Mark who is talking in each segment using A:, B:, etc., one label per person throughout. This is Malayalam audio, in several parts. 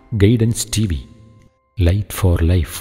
A: Guidance T V light for life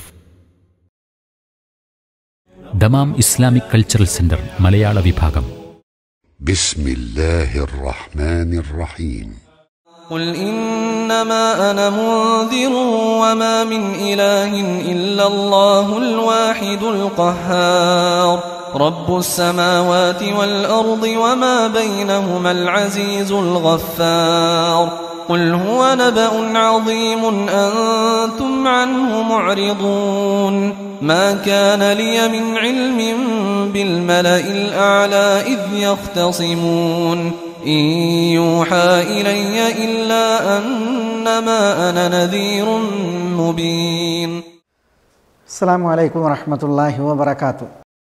A: Dammam Islamic cultural centre Malayala വിഭാഗം
B: بسم الله الرحمن الرحيم
C: قل إنما أنا منذر وما من إله إلا الله الواحد القهار رب السماوات والأرض وما بينهما العزيز الغفار قل هو نبأ عظيم أنتم عنه معرضون ما كان لي من علم بالملأ الأعلى إذ يختصمون إن يوحى إلي إلا أنما أنا نذير مبين
D: السلام عليكم ورحمة الله وبركاته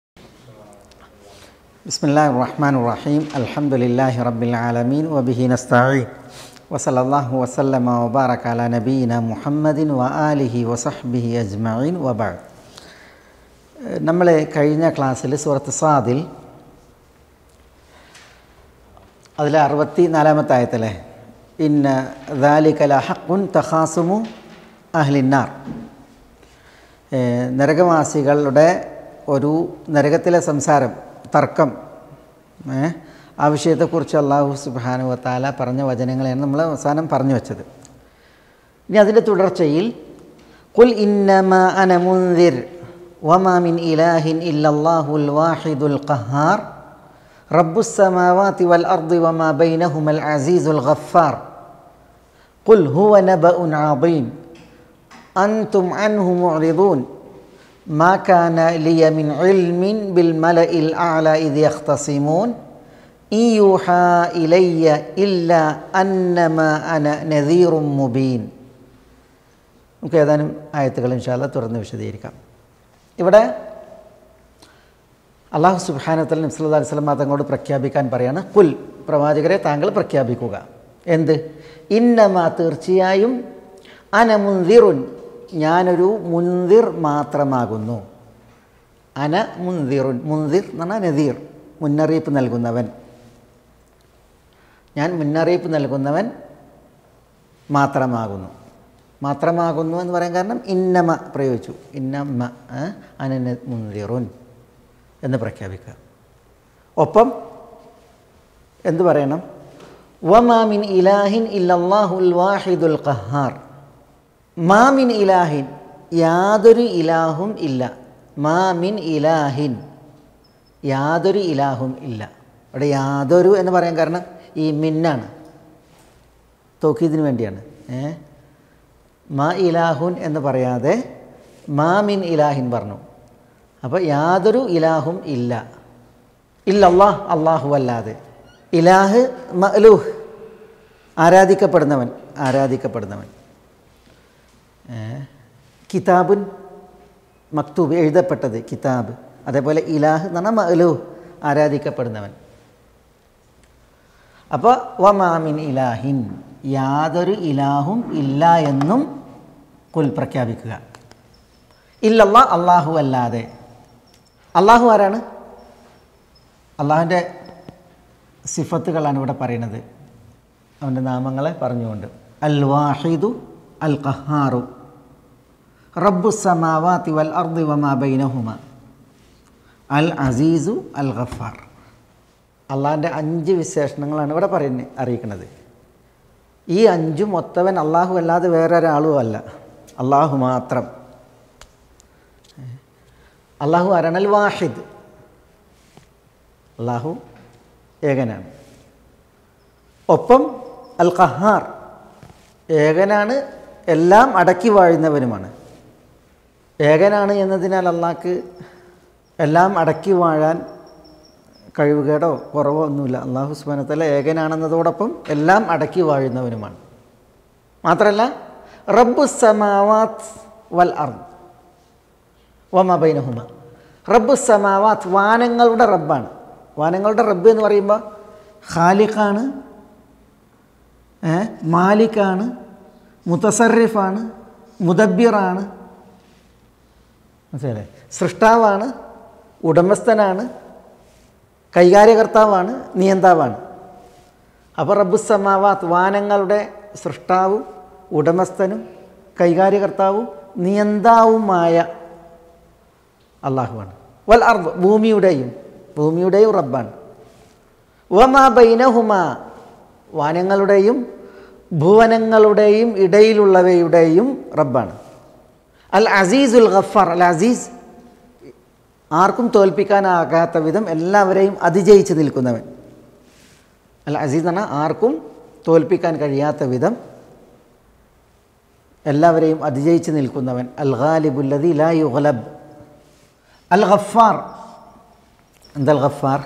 D: بسم الله الرحمن الرحيم الحمد لله رب العالمين وبه نستعين وصلى الله وسلم وبارك على نبينا محمد وآله وصحبه أجمعين وبعد നമ്മൾ കഴിഞ്ഞ ക്ലാസ്സിൽ സൂറത്ത് സാദിൽ അതിലെ അറുപത്തി നാലാമത്തെ ആയത്തല്ലേ ഇന്ന ദാലിക്കല ഹക്കുൻ തഹാസുമു അഹ്ലിന്നാർ നരകവാസികളുടെ ഒരു നരകത്തിലെ സംസാരം തർക്കം ഏ, ആ വിഷയത്തെക്കുറിച്ച് അള്ളാഹു സുബാനു വത്താല പറഞ്ഞ വചനങ്ങളെയാണ് നമ്മൾ അവസാനം പറഞ്ഞു വെച്ചത് ഇനി അതിൻ്റെ തുടർച്ചയിൽ കുൽ ഇന്നമ അന മുൻദിർ വമാ മിൻ ഇലാഹിൻ ഇല്ലല്ലാഹുൽ വാഹിദുൽ ഖഹാർ റബ്ബുസ്സമാവാതി വൽ അർദി വമാ ബൈനഹുമൽ അസീസുൽ ഗഫാർ قل هو نبأ عظيم أنتم عنه معرضون ما كان لي من علم بالملأ الأعلى إذ يختصمون إن يوحى إلي إلا أنما أنا نذير مبين നമുക്ക് ഏതാനും ആയത്തുകൾ ഇൻഷാല്ല തുറന്ന് വിശദീകരിക്കാം ഇവിടെ അള്ളാഹു സുബാനത്തൽ നബ്സല്ലാ അലിസ്ലാം തങ്ങളോട് പ്രഖ്യാപിക്കാൻ പറയാണ് കുൽ പ്രവാചകരെ താങ്കൾ പ്രഖ്യാപിക്കുക എന്ത് ഇന്നമ തീർച്ചയായും അന മുന്തിറുൻ ഞാനൊരു മുന്തിർ മാത്രമാകുന്നു അന മുന്തിറുൻ മുന്തിർ എന്ന് പറഞ്ഞാൽ നദീർ മുന്നറിയിപ്പ് നൽകുന്നവൻ ഞാൻ മുന്നറിയിപ്പ് നൽകുന്നവൻ മാത്രമാകുന്നു മാത്രമാകുന്നു എന്ന് പറയാൻ കാരണം ഇന്നമ പ്രയോഗിച്ചു ഇന്നമ്മ ഏ, അനന മുന്തിറുൻ എന്ന് പ്രഖ്യാപിക്കുക ഒപ്പം എന്ത് പറയണം വമാമിൻ ഇലാഹിൻ ഇല്ലല്ലാഹുൽ വാഹിദുൽ ഖഹാർ മാമിൻ ഇലാഹിൻ യാതൊരു ഇലാഹും ഇല്ല മാമിൻ ഇലാഹിൻ യാതൊരു ഇലാഹും ഇല്ല അവിടെ യാതൊരു എന്ന് പറയാൻ കാരണം ഈ മിന്നാണ് തോക്കീതിന് വേണ്ടിയാണ് ഏ മാ ഇലാഹുൻ എന്ന് പറയാതെ മാമിൻ ഇലാഹിൻ പറഞ്ഞു അപ്പോൾ യാതൊരു ഇലാഹും ഇല്ല ഇല്ലല്ലാഹ് അള്ളാഹു അല്ലാതെ ഇലാഹ് മഅലൂഹ് ആരാധിക്കപ്പെടുന്നവൻ ആരാധിക്കപ്പെടുന്നവൻ ഏ, കിതാബുൻ മക്തൂബ് എഴുതപ്പെട്ടത് കിതാബ് അതേപോലെ ഇലാഹ് എന്ന് പറഞ്ഞാൽ മഅലൂഹ് ആരാധിക്കപ്പെടുന്നവൻ അപ്പോൾ വമാമിൻ ഇലാഹിൻ യാതൊരു ഇലാഹും ഇല്ല എന്നും കുൽ പ്രഖ്യാപിക്കുക ഇല്ലല്ല അള്ളാഹു അല്ലാതെ അള്ളാഹു ആരാണ് അള്ളാഹുവിൻ്റെ സിഫത്തുകളാണ് ഇവിടെ പറയുന്നത് അവൻ്റെ നാമങ്ങളെ പറഞ്ഞുകൊണ്ട് അൽ വാഹിദു അൽ ഖഹാറു റബ്ബു സമാവാതി വൽ അർദി വമാ ബൈനഹുമ അൽ അസീസു അൽ ഗഫാർ അള്ളാഹിൻ്റെ അഞ്ച് വിശേഷണങ്ങളാണ് ഇവിടെ പറയുന്നത് അറിയിക്കുന്നത് ഈ അഞ്ചും ഒത്തവൻ അള്ളാഹു അല്ലാതെ വേറെ ഒരാളും അല്ല അള്ളാഹു മാത്രം അള്ളാഹു ആരാണ് അൽ വാഹിദ് അള്ളാഹു ഏകനാണ് ഒപ്പം അൽ ഖഹാർ ഏകനാണ് എല്ലാം അടക്കി വാഴുന്നവനുമാണ് ഏകനാണ് എന്നതിനാൽ അള്ളാഹ്ക്ക് എല്ലാം അടക്കി വാഴാൻ കഴിവുകേടോ കുറവോ ഒന്നുമില്ല അള്ളാഹു സുബാനത്തല്ല ഏകനാണെന്നതോടൊപ്പം എല്ലാം അടക്കി വാഴുന്നവനുമാണ് മാത്രമല്ല റബ്ബു സമാവാത്ത് വൽ അർദ് വമബൈനഹുമ റബ്ബു സമാവാത്ത് വാനങ്ങളുടെ റബ്ബാണ് വാനങ്ങളുടെ റബ്ബ് എന്ന് പറയുമ്പോൾ ഖാലിഖാണ് ഏ, മാലിക്കാണ് മുത്തസറിഫാണ് മുദബ്ബിറാണ് മനസ്സിലല്ലേ സൃഷ്ടാവാണ് ഉടമസ്ഥനാണ് കൈകാര്യകർത്താവാണ് നിയന്താവാണ് അപ്പോൾ റബ്ബുസമാവാത്ത് വാനങ്ങളുടെ സൃഷ്ടാവും ഉടമസ്ഥനും കൈകാര്യകർത്താവും നിയന്താവുമായ അള്ളാഹുവാണ് വൽ അർദ് ഭൂമിയുടെയും ഭൂമിയുടെയും റബ്ബാണ് വമാ ബൈനഹുമ വാനങ്ങളുടെയും ഭുവനങ്ങളുടെയും ഇടയിലുള്ളവയുടെയും റബ്ബാണ് അൽ അസീസുൽ ഗഫാർ അൽ അസീസ് ആർക്കും തോൽപ്പിക്കാനാകാത്ത വിധം എല്ലാവരെയും അതിജയിച്ച് നിൽക്കുന്നവൻ അൽ അസീസ് എന്ന് പറഞ്ഞാൽ ആർക്കും തോൽപ്പിക്കാൻ കഴിയാത്ത വിധം എല്ലാവരെയും അതിജയിച്ച് നിൽക്കുന്നവൻ അൽ ഖാലിബുല്ലതി ലാ യുഗ്ലബ് അൽ ഗഫാർ എന്താ അൽ ഗഫാർ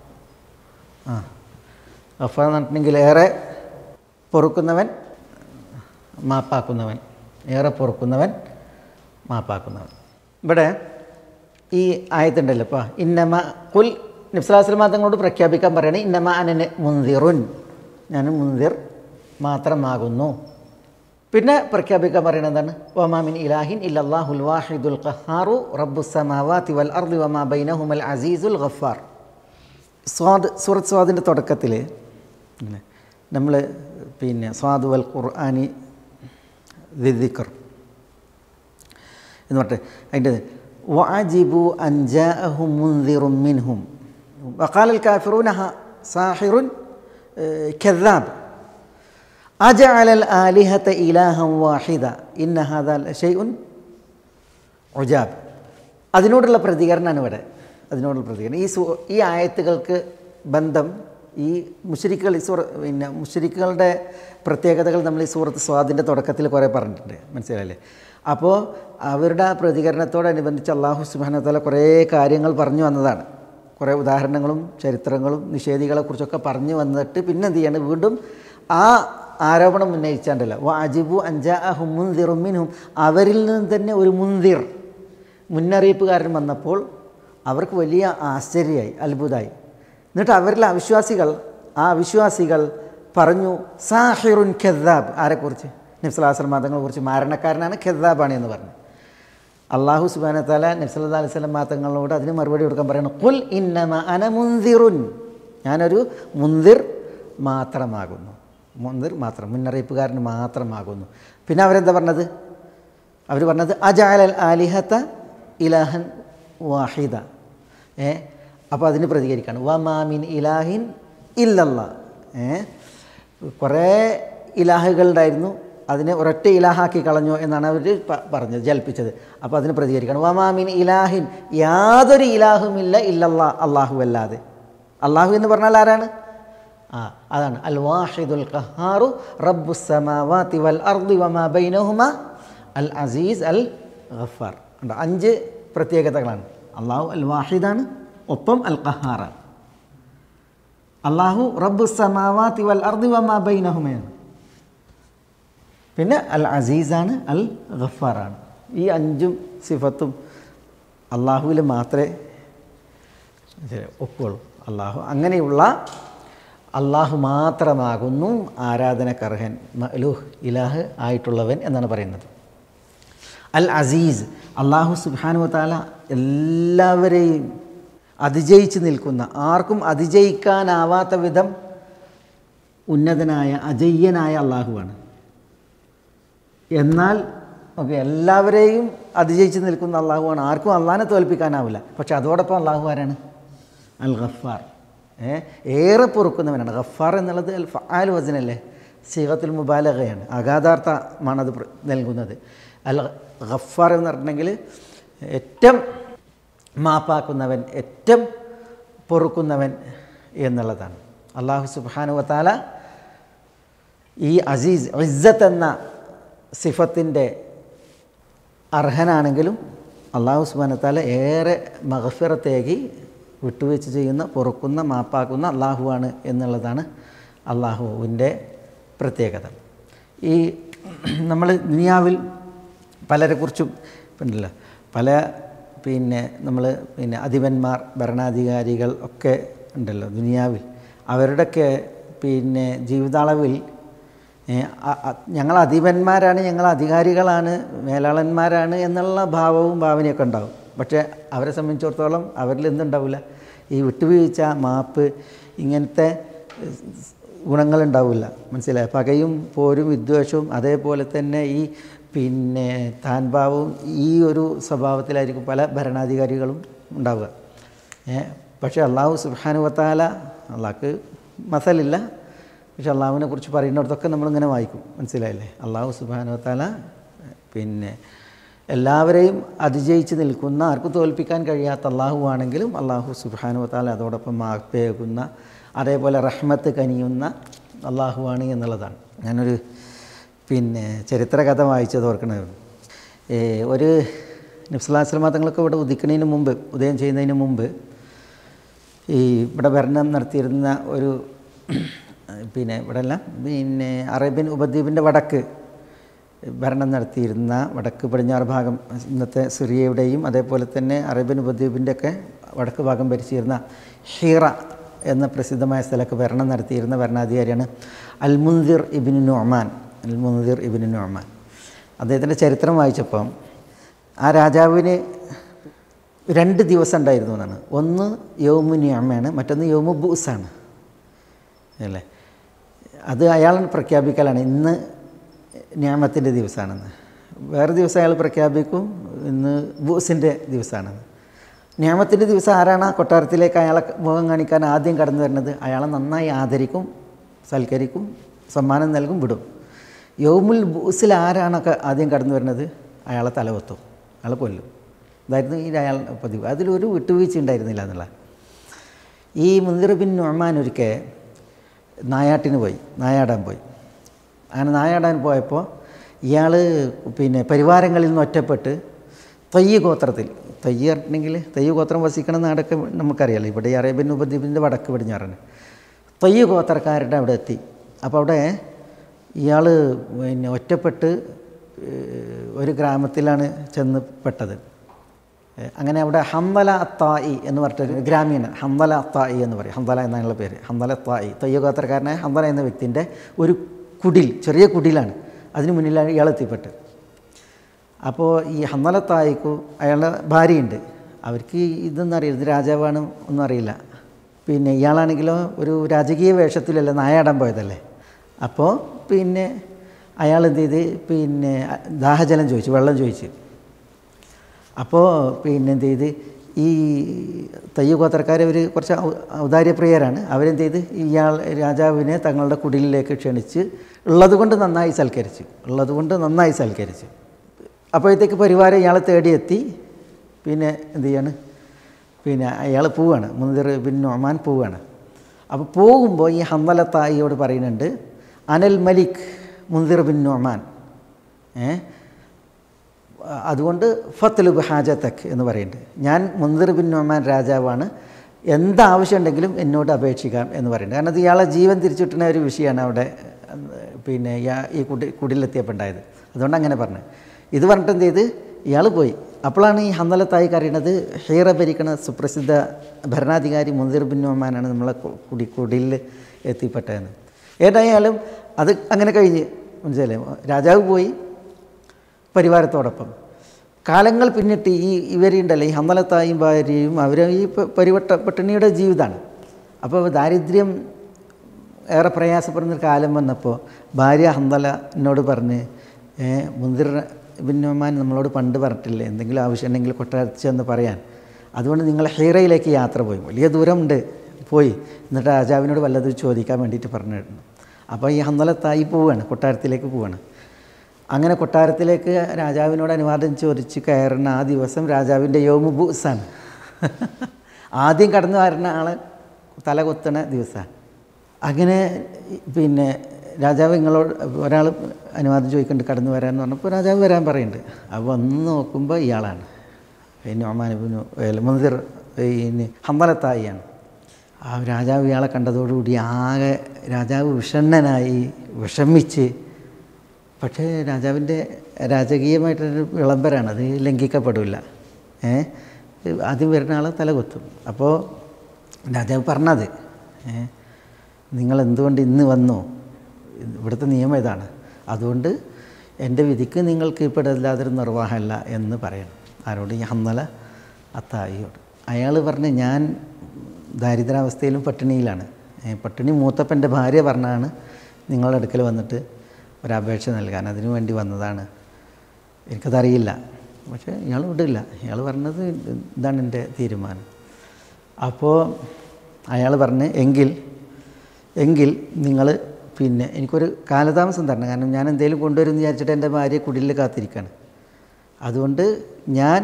D: ആ ഗഫാർ എന്ന് പറഞ്ഞിട്ടുണ്ടെങ്കിൽ ഏറെ പൊറുക്കുന്നവൻ മാപ്പാക്കുന്നവൻ ഏറെ പൊറുക്കുന്നവൻ മാപ്പാക്കുന്നവൻ ഇവിടെ ഈ ആയത്തുണ്ടല്ലോ ഇപ്പോൾ ഇന്നമ കുൽ നിഫ്സലാസ്ലമ തങ്ങളോട് പ്രഖ്യാപിക്കാൻ പറയണേ ഇന്നമ അനന് മുന്തിറുൻ ഞാൻ മുന്തിർ മാത്രമാകുന്നു പിന്നെ പ്രഖ്യാപിക്കാൻ പറയുന്നത് എന്താണ് വമാമിൻ ഇലാഹിൻ ഇല്ലല്ലാഹുൽ വാഹിദുൽ ഖഹാറു റബ്ബുസമാവാതി വൽ അർദി വമാ ബൈനഹുമൽ അസീസുൽ ഗഫാർ സ്വാദ് സൂറത്ത് സ്വാദിൻ്റെ തുടക്കത്തിൽ നമ്മൾ പിന്നെ സ്വാദ് വൽ ഖുർആാനി ദിദിക്കർ എന്ന് പറഞ്ഞിട്ട് അതിൻ്റെ വഅജിബു അൻജാഅഹും മുൻദിറും മിൻഹും വഖാലൽ കാഫിറൂന സാഹിറുൻ കذاب أجعل الآلهة إلها واحدة إن هذا شيء ഉജാബ് അതിനോടുള്ള പ്രതികരണമാണ് ഇവിടെ അതിനോടുള്ള പ്രതികരണം ഈ സൂ ഈ ആയത്തുകൾക്ക് ബന്ധം ഈ മുഷരിക്കുകൾ ഈ സൂറ പിന്നെ മുഷരിക്കുകളുടെ പ്രത്യേകതകൾ നമ്മൾ ഈ സൂറത്ത് സ്വാദിൻ്റെ തുടക്കത്തിൽ കുറേ പറഞ്ഞിട്ടുണ്ട് മനസ്സിലായില്ലേ അപ്പോൾ അവരുടെ ആ പ്രതികരണത്തോടനുബന്ധിച്ച് അള്ളാഹു സുബാനത്തല കുറേ കാര്യങ്ങൾ പറഞ്ഞു വന്നതാണ് കുറേ ഉദാഹരണങ്ങളും ചരിത്രങ്ങളും നിഷേധികളെക്കുറിച്ചൊക്കെ പറഞ്ഞു വന്നിട്ട് പിന്നെ എന്ത് ചെയ്യാണ് വീണ്ടും ആ ആരോപണം ഉന്നയിച്ചാണ്ടല്ലോ വ അജിബു അഞ്ചാ ഹുമുന്തിറുമിനും അവരിൽ നിന്ന് തന്നെ ഒരു മുന്തിർ മുന്നറിയിപ്പുകാരൻ വന്നപ്പോൾ അവർക്ക് വലിയ ആശ്ചര്യമായി അത്ഭുതമായി എന്നിട്ട് അവരിലെ അവിശ്വാസികൾ ആ അവിശ്വാസികൾ പറഞ്ഞു സാഹിറുൻ ഖെദ്ദാബ് ആരെക്കുറിച്ച് നബ്സലാസ്ലം മതങ്ങളെക്കുറിച്ച് മാരണക്കാരനാണ് ഖെദ്ദാബാണ് എന്ന് പറഞ്ഞു അള്ളാഹു സുബാന താല നബ്സല്ലാ അലൈഹി സ്വലം മാതങ്ങളോട് അതിന് മറുപടി കൊടുക്കാൻ പറയണം കുൽ ഇന്നമ അന മുന്തിറുൻ ഞാനൊരു മുന്തിർ മാത്രമാകുന്നു മുന്തിർ മാത്രം മുന്നറിയിപ്പുകാരന് മാത്രമാകുന്നു പിന്നെ അവരെന്താ പറഞ്ഞത് അവർ പറഞ്ഞത് അജാലൽ ആലിഹത്ത ഇലാഹൻ വാഹിദ ഏ അപ്പോൾ അതിന് പ്രതികരിക്കുകയാണ് വമാമിൻ ഇലാഹിൻ ഇല്ലല്ല ഏ കുറേ ഇലാഹുകളുണ്ടായിരുന്നു അതിനെ ഒരൊറ്റ ഇലാഹാക്കി കളഞ്ഞു എന്നാണ് അവർ പറഞ്ഞത് ജൽപ്പിച്ചത് അപ്പോൾ അതിന് പ്രതികരിക്കണം വമാമിൻ ഇലാഹിൻ യാതൊരു ഇലാഹുമില്ല ഇല്ലല്ലാ അള്ളാഹു അല്ലാതെ അള്ളാഹു എന്ന് പറഞ്ഞാൽ ആരാണ് ആ അതാണ് അൽ വാഹിദുൽ ഖഹാറു റബ്ബു സമാവാതി വൽ അർദി വമാ ബൈനഹുമ അൽ അസീസ് അൽ ഗഫാർ ഉണ്ട് അഞ്ച് പ്രത്യേകതകളാണ് അള്ളാഹു അൽ വാഹിദാണ് ഒപ്പം അൽ ഖഹാറാണ് അള്ളാഹു റബ്ബു സമാവാതി വൽ അർദി വമാ ബൈനഹുമയാണ് പിന്നെ അൽ അസീസാണ് അൽ ഗഫാറാണ് ഈ അഞ്ചും സിഫത്തും അള്ളാഹുവിൽ മാത്രമേ ഒപ്പുള്ളൂ അള്ളാഹു അങ്ങനെയുള്ള അള്ളാഹു മാത്രമാകുന്നു ആരാധനക്കർഹൻ മലൂഹ് ഇലാഹ് ആയിട്ടുള്ളവൻ എന്നാണ് പറയുന്നത് അൽ അസീസ് അള്ളാഹു സുബാനു താല എല്ലാവരെയും അതിജയിച്ച് നിൽക്കുന്ന ആർക്കും അതിജയിക്കാനാവാത്ത വിധം ഉന്നതനായ അജയ്യനായ അള്ളാഹുവാണ് എന്നാൽ ഓക്കെ എല്ലാവരെയും അതിജയിച്ച് നിൽക്കുന്ന അള്ളാഹുവാണ് ആർക്കും അള്ളാഹിനെ തോൽപ്പിക്കാനാവില്ല പക്ഷെ അതോടൊപ്പം അള്ളാഹു ആരാണ് അൽ ഗഫാർ ഏ ഏറെ പൊറുക്കുന്നവനാണ് ഗഫാർ എന്നുള്ളത് അൽ ഫാൽ വസനല്ലേ സീഹത്തുൽ മുബാലകയാണ് അഗാധാർത്ഥമാണത് നൽകുന്നത് അൽ ഗഫാർ എന്ന് പറഞ്ഞിട്ടുണ്ടെങ്കിൽ ഏറ്റവും മാപ്പാക്കുന്നവൻ ഏറ്റവും പൊറുക്കുന്നവൻ എന്നുള്ളതാണ് അള്ളാഹു സുബാനുവത്താല ഈ അസീസ് ഇസ്സത്ത് എന്ന സിഫത്തിൻ്റെ അർഹനാണെങ്കിലും അള്ളാഹു സുബാനത്താല ഏറെ മഹഫിറത്തേക്ക് വിട്ടുവീഴ്ച ചെയ്യുന്ന പൊറുക്കുന്ന മാപ്പാക്കുന്ന അള്ളാഹുവാണ് എന്നുള്ളതാണ് അള്ളാഹുവിൻ്റെ പ്രത്യേകത ഈ നമ്മൾ ദുനിയാവിൽ പലരെക്കുറിച്ചും ഉണ്ടല്ലോ പല പിന്നെ നമ്മൾ പിന്നെ അധിപന്മാർ ഭരണാധികാരികൾ ഒക്കെ ഉണ്ടല്ലോ ദുനിയാവിൽ അവരുടെയൊക്കെ പിന്നെ ജീവിതാളവിൽ ഞങ്ങൾ അധിപന്മാരാണ് ഞങ്ങൾ അധികാരികളാണ് മേലാളന്മാരാണ് എന്നുള്ള ഭാവവും ഭാവനയൊക്കെ ഉണ്ടാവും പക്ഷേ അവരെ സംബന്ധിച്ചിടത്തോളം അവരിൽ എന്തുണ്ടാവില്ല ഈ വിട്ടുവീഴ്ച മാപ്പ് ഇങ്ങനത്തെ ഗുണങ്ങളുണ്ടാവില്ല മനസ്സിലായി പകയും പോരും വിദ്വേഷവും അതേപോലെ തന്നെ ഈ പിന്നെ താൻ ഭാവവും ഈ ഒരു സ്വഭാവത്തിലായിരിക്കും പല ഭരണാധികാരികളും ഉണ്ടാവുക ഏ പക്ഷേ അള്ളാഹു സുബാനുവത്താല അള്ളാഹ്ക്ക് മസലില്ല പക്ഷെ അള്ളാഹുവിനെ കുറിച്ച് പറയുന്നിടത്തൊക്കെ നമ്മളിങ്ങനെ വായിക്കും മനസ്സിലായില്ലേ അള്ളാഹു സുബാനുവത്താല പിന്നെ എല്ലാവരെയും അതിജയിച്ച് നിൽക്കുന്ന ആർക്കും തോൽപ്പിക്കാൻ കഴിയാത്ത അള്ളാഹു ആണെങ്കിലും അള്ളാഹു സുബാനുവത്താല അതോടൊപ്പം മാപ്പേകുന്ന അതേപോലെ റഹ്മത്ത് കനിയുന്ന അള്ളാഹു ആണ് എന്നുള്ളതാണ് ഞാനൊരു പിന്നെ ചരിത്ര കഥ വായിച്ചത് ഓർക്കണമായിരുന്നു ഏ, ഒരു നബ്സുല്ലാസ്ലമ തങ്ങളൊക്കെ ഇവിടെ ഉദിക്കുന്നതിന് മുമ്പ് ഉദയം ചെയ്യുന്നതിന് മുമ്പ് ഈ ഇവിടെ ഭരണം നടത്തിയിരുന്ന ഒരു പിന്നെ ഇവിടെ അല്ല പിന്നെ അറേബ്യൻ ഉപദ്വീപിൻ്റെ വടക്ക് ഭരണം നടത്തിയിരുന്ന വടക്ക് പടിഞ്ഞാറ് ഭാഗം ഇന്നത്തെ സിറിയയുടെയും അതേപോലെ തന്നെ അറേബ്യൻ ഉപദ്വീപിൻ്റെയൊക്കെ വടക്ക് ഭാഗം ഭരിച്ചിരുന്ന ഹീറ എന്ന പ്രസിദ്ധമായ സ്ഥലത്ത് ഭരണം നടത്തിയിരുന്ന ഭരണാധികാരിയാണ് അൽമുന്തിർ ഇബിൻ നൊമാൻ അൽമുന്തിർ ഇബിൻ നൊമാൻ അദ്ദേഹത്തിൻ്റെ ചരിത്രം വായിച്ചപ്പം ആ രാജാവിന് രണ്ട് ദിവസം ഉണ്ടായിരുന്നു എന്നാണ് ഒന്ന് യോമു നിയമയാണ് മറ്റൊന്ന് യോമു ബൂസാണ് അല്ലേ അത് അയാൾ പ്രഖ്യാപിക്കലാണ് ഇന്ന് നിയമത്തിൻ്റെ ദിവസമാണെന്ന് വേറെ ദിവസം അയാൾ പ്രഖ്യാപിക്കും ഇന്ന് ബൂസിൻ്റെ ദിവസമാണെന്ന് നിയമത്തിൻ്റെ ദിവസം ആരാണ് ആ കൊട്ടാരത്തിലേക്ക് അയാളെ മുഖം കാണിക്കാൻ ആദ്യം കടന്നു വരുന്നത് അയാളെ നന്നായി ആദരിക്കും സൽക്കരിക്കും സമ്മാനം നൽകും വിടും യോമുൽ ബൂസിൽ ആരാണൊക്കെ ആദ്യം കടന്നു വരുന്നത് അയാളെ തലവത്തും അയാളെ കൊല്ലും ഇതായിരുന്നു ഈ അയാൾ പതിവ് അതിലൊരു വിട്ടുവീഴ്ച ഉണ്ടായിരുന്നില്ല എന്നുള്ള ഈ മുന്തിർ ബിൻ നൊമാൻ ഒരിക്കൽ നായാട്ടിന് പോയി നായാടാൻ പോയി അങ്ങനെ നായാടാൻ പോയപ്പോൾ ഇയാൾ പിന്നെ പരിവാരങ്ങളിൽ നിന്ന് ഒറ്റപ്പെട്ട് തയ്യ് ഗോത്രത്തിൽ തയ്യ് പറഞ്ഞിട്ടുണ്ടെങ്കിൽ തയ്യ് ഗോത്രം വസിക്കണ നാടൊക്കെ നമുക്കറിയാലോ ഇവിടെ ഈ അറേബ്യൻ ഉപദ്വീപിൻ്റെ വടക്ക് പടിഞ്ഞാറാണ് തയ്യ് ഗോത്രക്കാരുടെ അവിടെ എത്തി അപ്പോൾ അവിടെ ഇയാൾ പിന്നെ ഒറ്റപ്പെട്ട് ഏഹ്, ഒരു ഗ്രാമത്തിലാണ് ചെന്ന് പെട്ടത് ഏഹ്, അങ്ങനെ അവിടെ ഹംവല അത്തായി എന്ന് പറഞ്ഞിട്ട് ഗ്രാമീണ ഹംവല അത്തായി എന്ന് പറയും ഹംവല എന്നുള്ള പേര് ഹംവല അത്തായി തയ്യ ഗോത്രക്കാരനായ ഹംവല എന്ന വ്യക്തിൻ്റെ ഒരു കുടിൽ ചെറിയ കുടിലാണ് അതിന് മുന്നിലാണ് ഇയാൾ എത്തിപ്പെട്ട് അപ്പോൾ ഈ ഹന്നലത്തായിക്കു അയാളുടെ ഭാര്യയുണ്ട് അവർക്ക് ഇതൊന്നും അറിയില്ല ഇത് രാജാവാണ് ഒന്നും അറിയില്ല പിന്നെ ഇയാളാണെങ്കിലോ ഒരു രാജകീയ വേഷത്തിലല്ല നായാടാൻ പോയതല്ലേ അപ്പോൾ പിന്നെ അയാൾ എന്ത് ചെയ്ത് പിന്നെ ദാഹജലം ചോദിച്ചു വെള്ളം ചോദിച്ചു അപ്പോൾ പിന്നെ എന്ത് ചെയ്ത് ഈ തയ്യ ഗോത്രക്കാർ അവർ കുറച്ച് ഔ- ഔദാര്യപ്രിയരാണ് അവരെന്ത് ചെയ്ത് ഇയാൾ രാജാവിനെ തങ്ങളുടെ കുടിലിലേക്ക് ക്ഷണിച്ച് ഉള്ളതുകൊണ്ട് നന്നായി സൽക്കരിച്ചു ഉള്ളതുകൊണ്ട് നന്നായി സൽക്കരിച്ചു അപ്പോഴത്തേക്ക് പരിവാരം ഇയാളെ തേടിയെത്തി പിന്നെ എന്ത് ചെയ്യാണ് പിന്നെ അയാൾ പോവാണ് മുന്തിർ ബിൻ നൊമാൻ പോവാണ് അപ്പോൾ പോകുമ്പോൾ ഈ ഹംവലത്തായിയോട് പറയുന്നുണ്ട് അനൽ മലിക് മുന്തിർ ബിൻ നൊമാൻ ഏ അതുകൊണ്ട് ഫത്ലുബ് ഹാജത്തക് എന്ന് പറയുന്നുണ്ട് ഞാൻ മുന്തിർ ബിൻ നൊമാൻ രാജാവാണ് എന്താവശ്യം ഉണ്ടെങ്കിലും എന്നോട് അപേക്ഷിക്കാം എന്ന് പറയുന്നുണ്ട് കാരണം അത് ഇയാളെ ജീവൻ തിരിച്ചിട്ടുന്ന ഒരു വിഷയമാണ് അവിടെ പിന്നെ ഇയാ- ഈ കുടി കുടിലെത്തിയപ്പോൾ ഉണ്ടായത് അതുകൊണ്ട് അങ്ങനെ പറഞ്ഞു ഇത് പറഞ്ഞിട്ട് എന്ത് ചെയ്ത് ഇയാൾ പോയി അപ്പോഴാണ് ഈ ഹന്നലത്തായി അറിയണത് ഹീറ ഭരിക്കണ സുപ്രസിദ്ധ ഭരണാധികാരി മുന്തിർ ബിൻ നൊമാനാണ് നമ്മളെ കു- കുടി കുടിയിൽ എത്തിപ്പെട്ടതെന്ന് ഏതായാലും അത് അങ്ങനെ കഴിഞ്ഞ് മനസ്സിലായി രാജാവ് പോയി പരിവാരത്തോടൊപ്പം കാലങ്ങൾ പിന്നിട്ട് ഈ ഇവരുണ്ടല്ലോ ഈ ഹമ്മലത്തായും ഭാര്യയും അവർ ഈ പ- പരിവട്ട പട്ടിണിയുടെ ജീവിതമാണ് അപ്പോൾ ദാരിദ്ര്യം ഏറെ പ്രയാസപ്പെടുന്ന ഒരു കാലം വന്നപ്പോൾ ഭാര്യ ഹന്തല എന്നോട് പറഞ്ഞ് ഏ, മുന്തിർ ബിന്നുമാൻ നമ്മളോട് പണ്ട് പറഞ്ഞിട്ടില്ലേ എന്തെങ്കിലും ആവശ്യം ഉണ്ടെങ്കിൽ കൊട്ടാരത്തിൽ എന്ന് പറയാൻ അതുകൊണ്ട് നിങ്ങൾ ഹീറയിലേക്ക് യാത്ര പോയി വലിയ ദൂരമുണ്ട് പോയി എന്നിട്ട് രാജാവിനോട് വല്ലതും ചോദിക്കാൻ വേണ്ടിയിട്ട് പറഞ്ഞിരുന്നു അപ്പോൾ ഈ ഹന്തലത്തായി പോവുകയാണ് കൊട്ടാരത്തിലേക്ക് പോവുകയാണ് അങ്ങനെ കൊട്ടാരത്തിലേക്ക് രാജാവിനോട് അനുവാദം ചോദിച്ച് കയറുന്ന ആ ദിവസം രാജാവിൻ്റെ യോമുബൂസാണ് ആദ്യം കടന്നു വരുന്ന ആളെ തല കൊത്തണ ദിവസമാണ് അങ്ങനെ പിന്നെ രാജാവ് നിങ്ങളോട് ഒരാൾ അനുവാദം ചോദിക്കുന്നുണ്ട് കടന്നു വരാമെന്ന് പറഞ്ഞപ്പോൾ രാജാവ് വരാൻ പറയുന്നുണ്ട് അപ്പോൾ വന്ന് നോക്കുമ്പോൾ ഇയാളാണ് പിന്നെ ഒമാനുബിനു മുന്തിർ പിന്നെ ഹമ്പലത്തായിയാണ് ആ രാജാവ് ഇയാളെ കണ്ടതോടുകൂടി ആകെ രാജാവ് വിഷണ്ണനായി വിഷമിച്ച് പക്ഷേ രാജാവിൻ്റെ രാജകീയമായിട്ടൊരു വിളംബരമാണ് അത് ലംഘിക്കപ്പെടില്ല ഏ ആദ്യം വരുന്ന ആളെ തലകൊത്തും അപ്പോൾ രാജാവ് പറഞ്ഞത് ഏ നിങ്ങൾ എന്തുകൊണ്ട് ഇന്ന് വന്നു ഇവിടുത്തെ നിയമം ഇതാണ് അതുകൊണ്ട് എൻ്റെ വിധിക്ക് നിങ്ങൾ കീഴ്പ്പെടില്ലാതൊരു നിർവാഹമല്ല എന്ന് പറയണം ആരോട് ഈ ഹന്നല അത്തായിയോട് അയാൾ പറഞ്ഞ് ഞാൻ ദാരിദ്രാവസ്ഥയിലും പട്ടിണിയിലാണ് ഏ, പട്ടിണി മൂത്തപ്പൻ്റെ ഭാര്യ പറഞ്ഞാണ് നിങ്ങളുടെ അടുക്കൽ വന്നിട്ട് ഒരപേക്ഷ നൽകാൻ അതിനു വേണ്ടി വന്നതാണ് എനിക്കതറിയില്ല പക്ഷേ ഇയാൾ വിടില്ല ഇയാൾ പറഞ്ഞത് ഇതാണ് എൻ്റെ തീരുമാനം അപ്പോൾ അയാൾ പറഞ്ഞ് എങ്കിൽ എങ്കിൽ നിങ്ങൾ പിന്നെ എനിക്കൊരു കാലതാമസം തരണം കാരണം ഞാൻ എന്തെങ്കിലും കൊണ്ടുവരും വിചാരിച്ചിട്ട് എൻ്റെ ഭാര്യ കുടിലിൽ കാത്തിരിക്കുകയാണ് അതുകൊണ്ട് ഞാൻ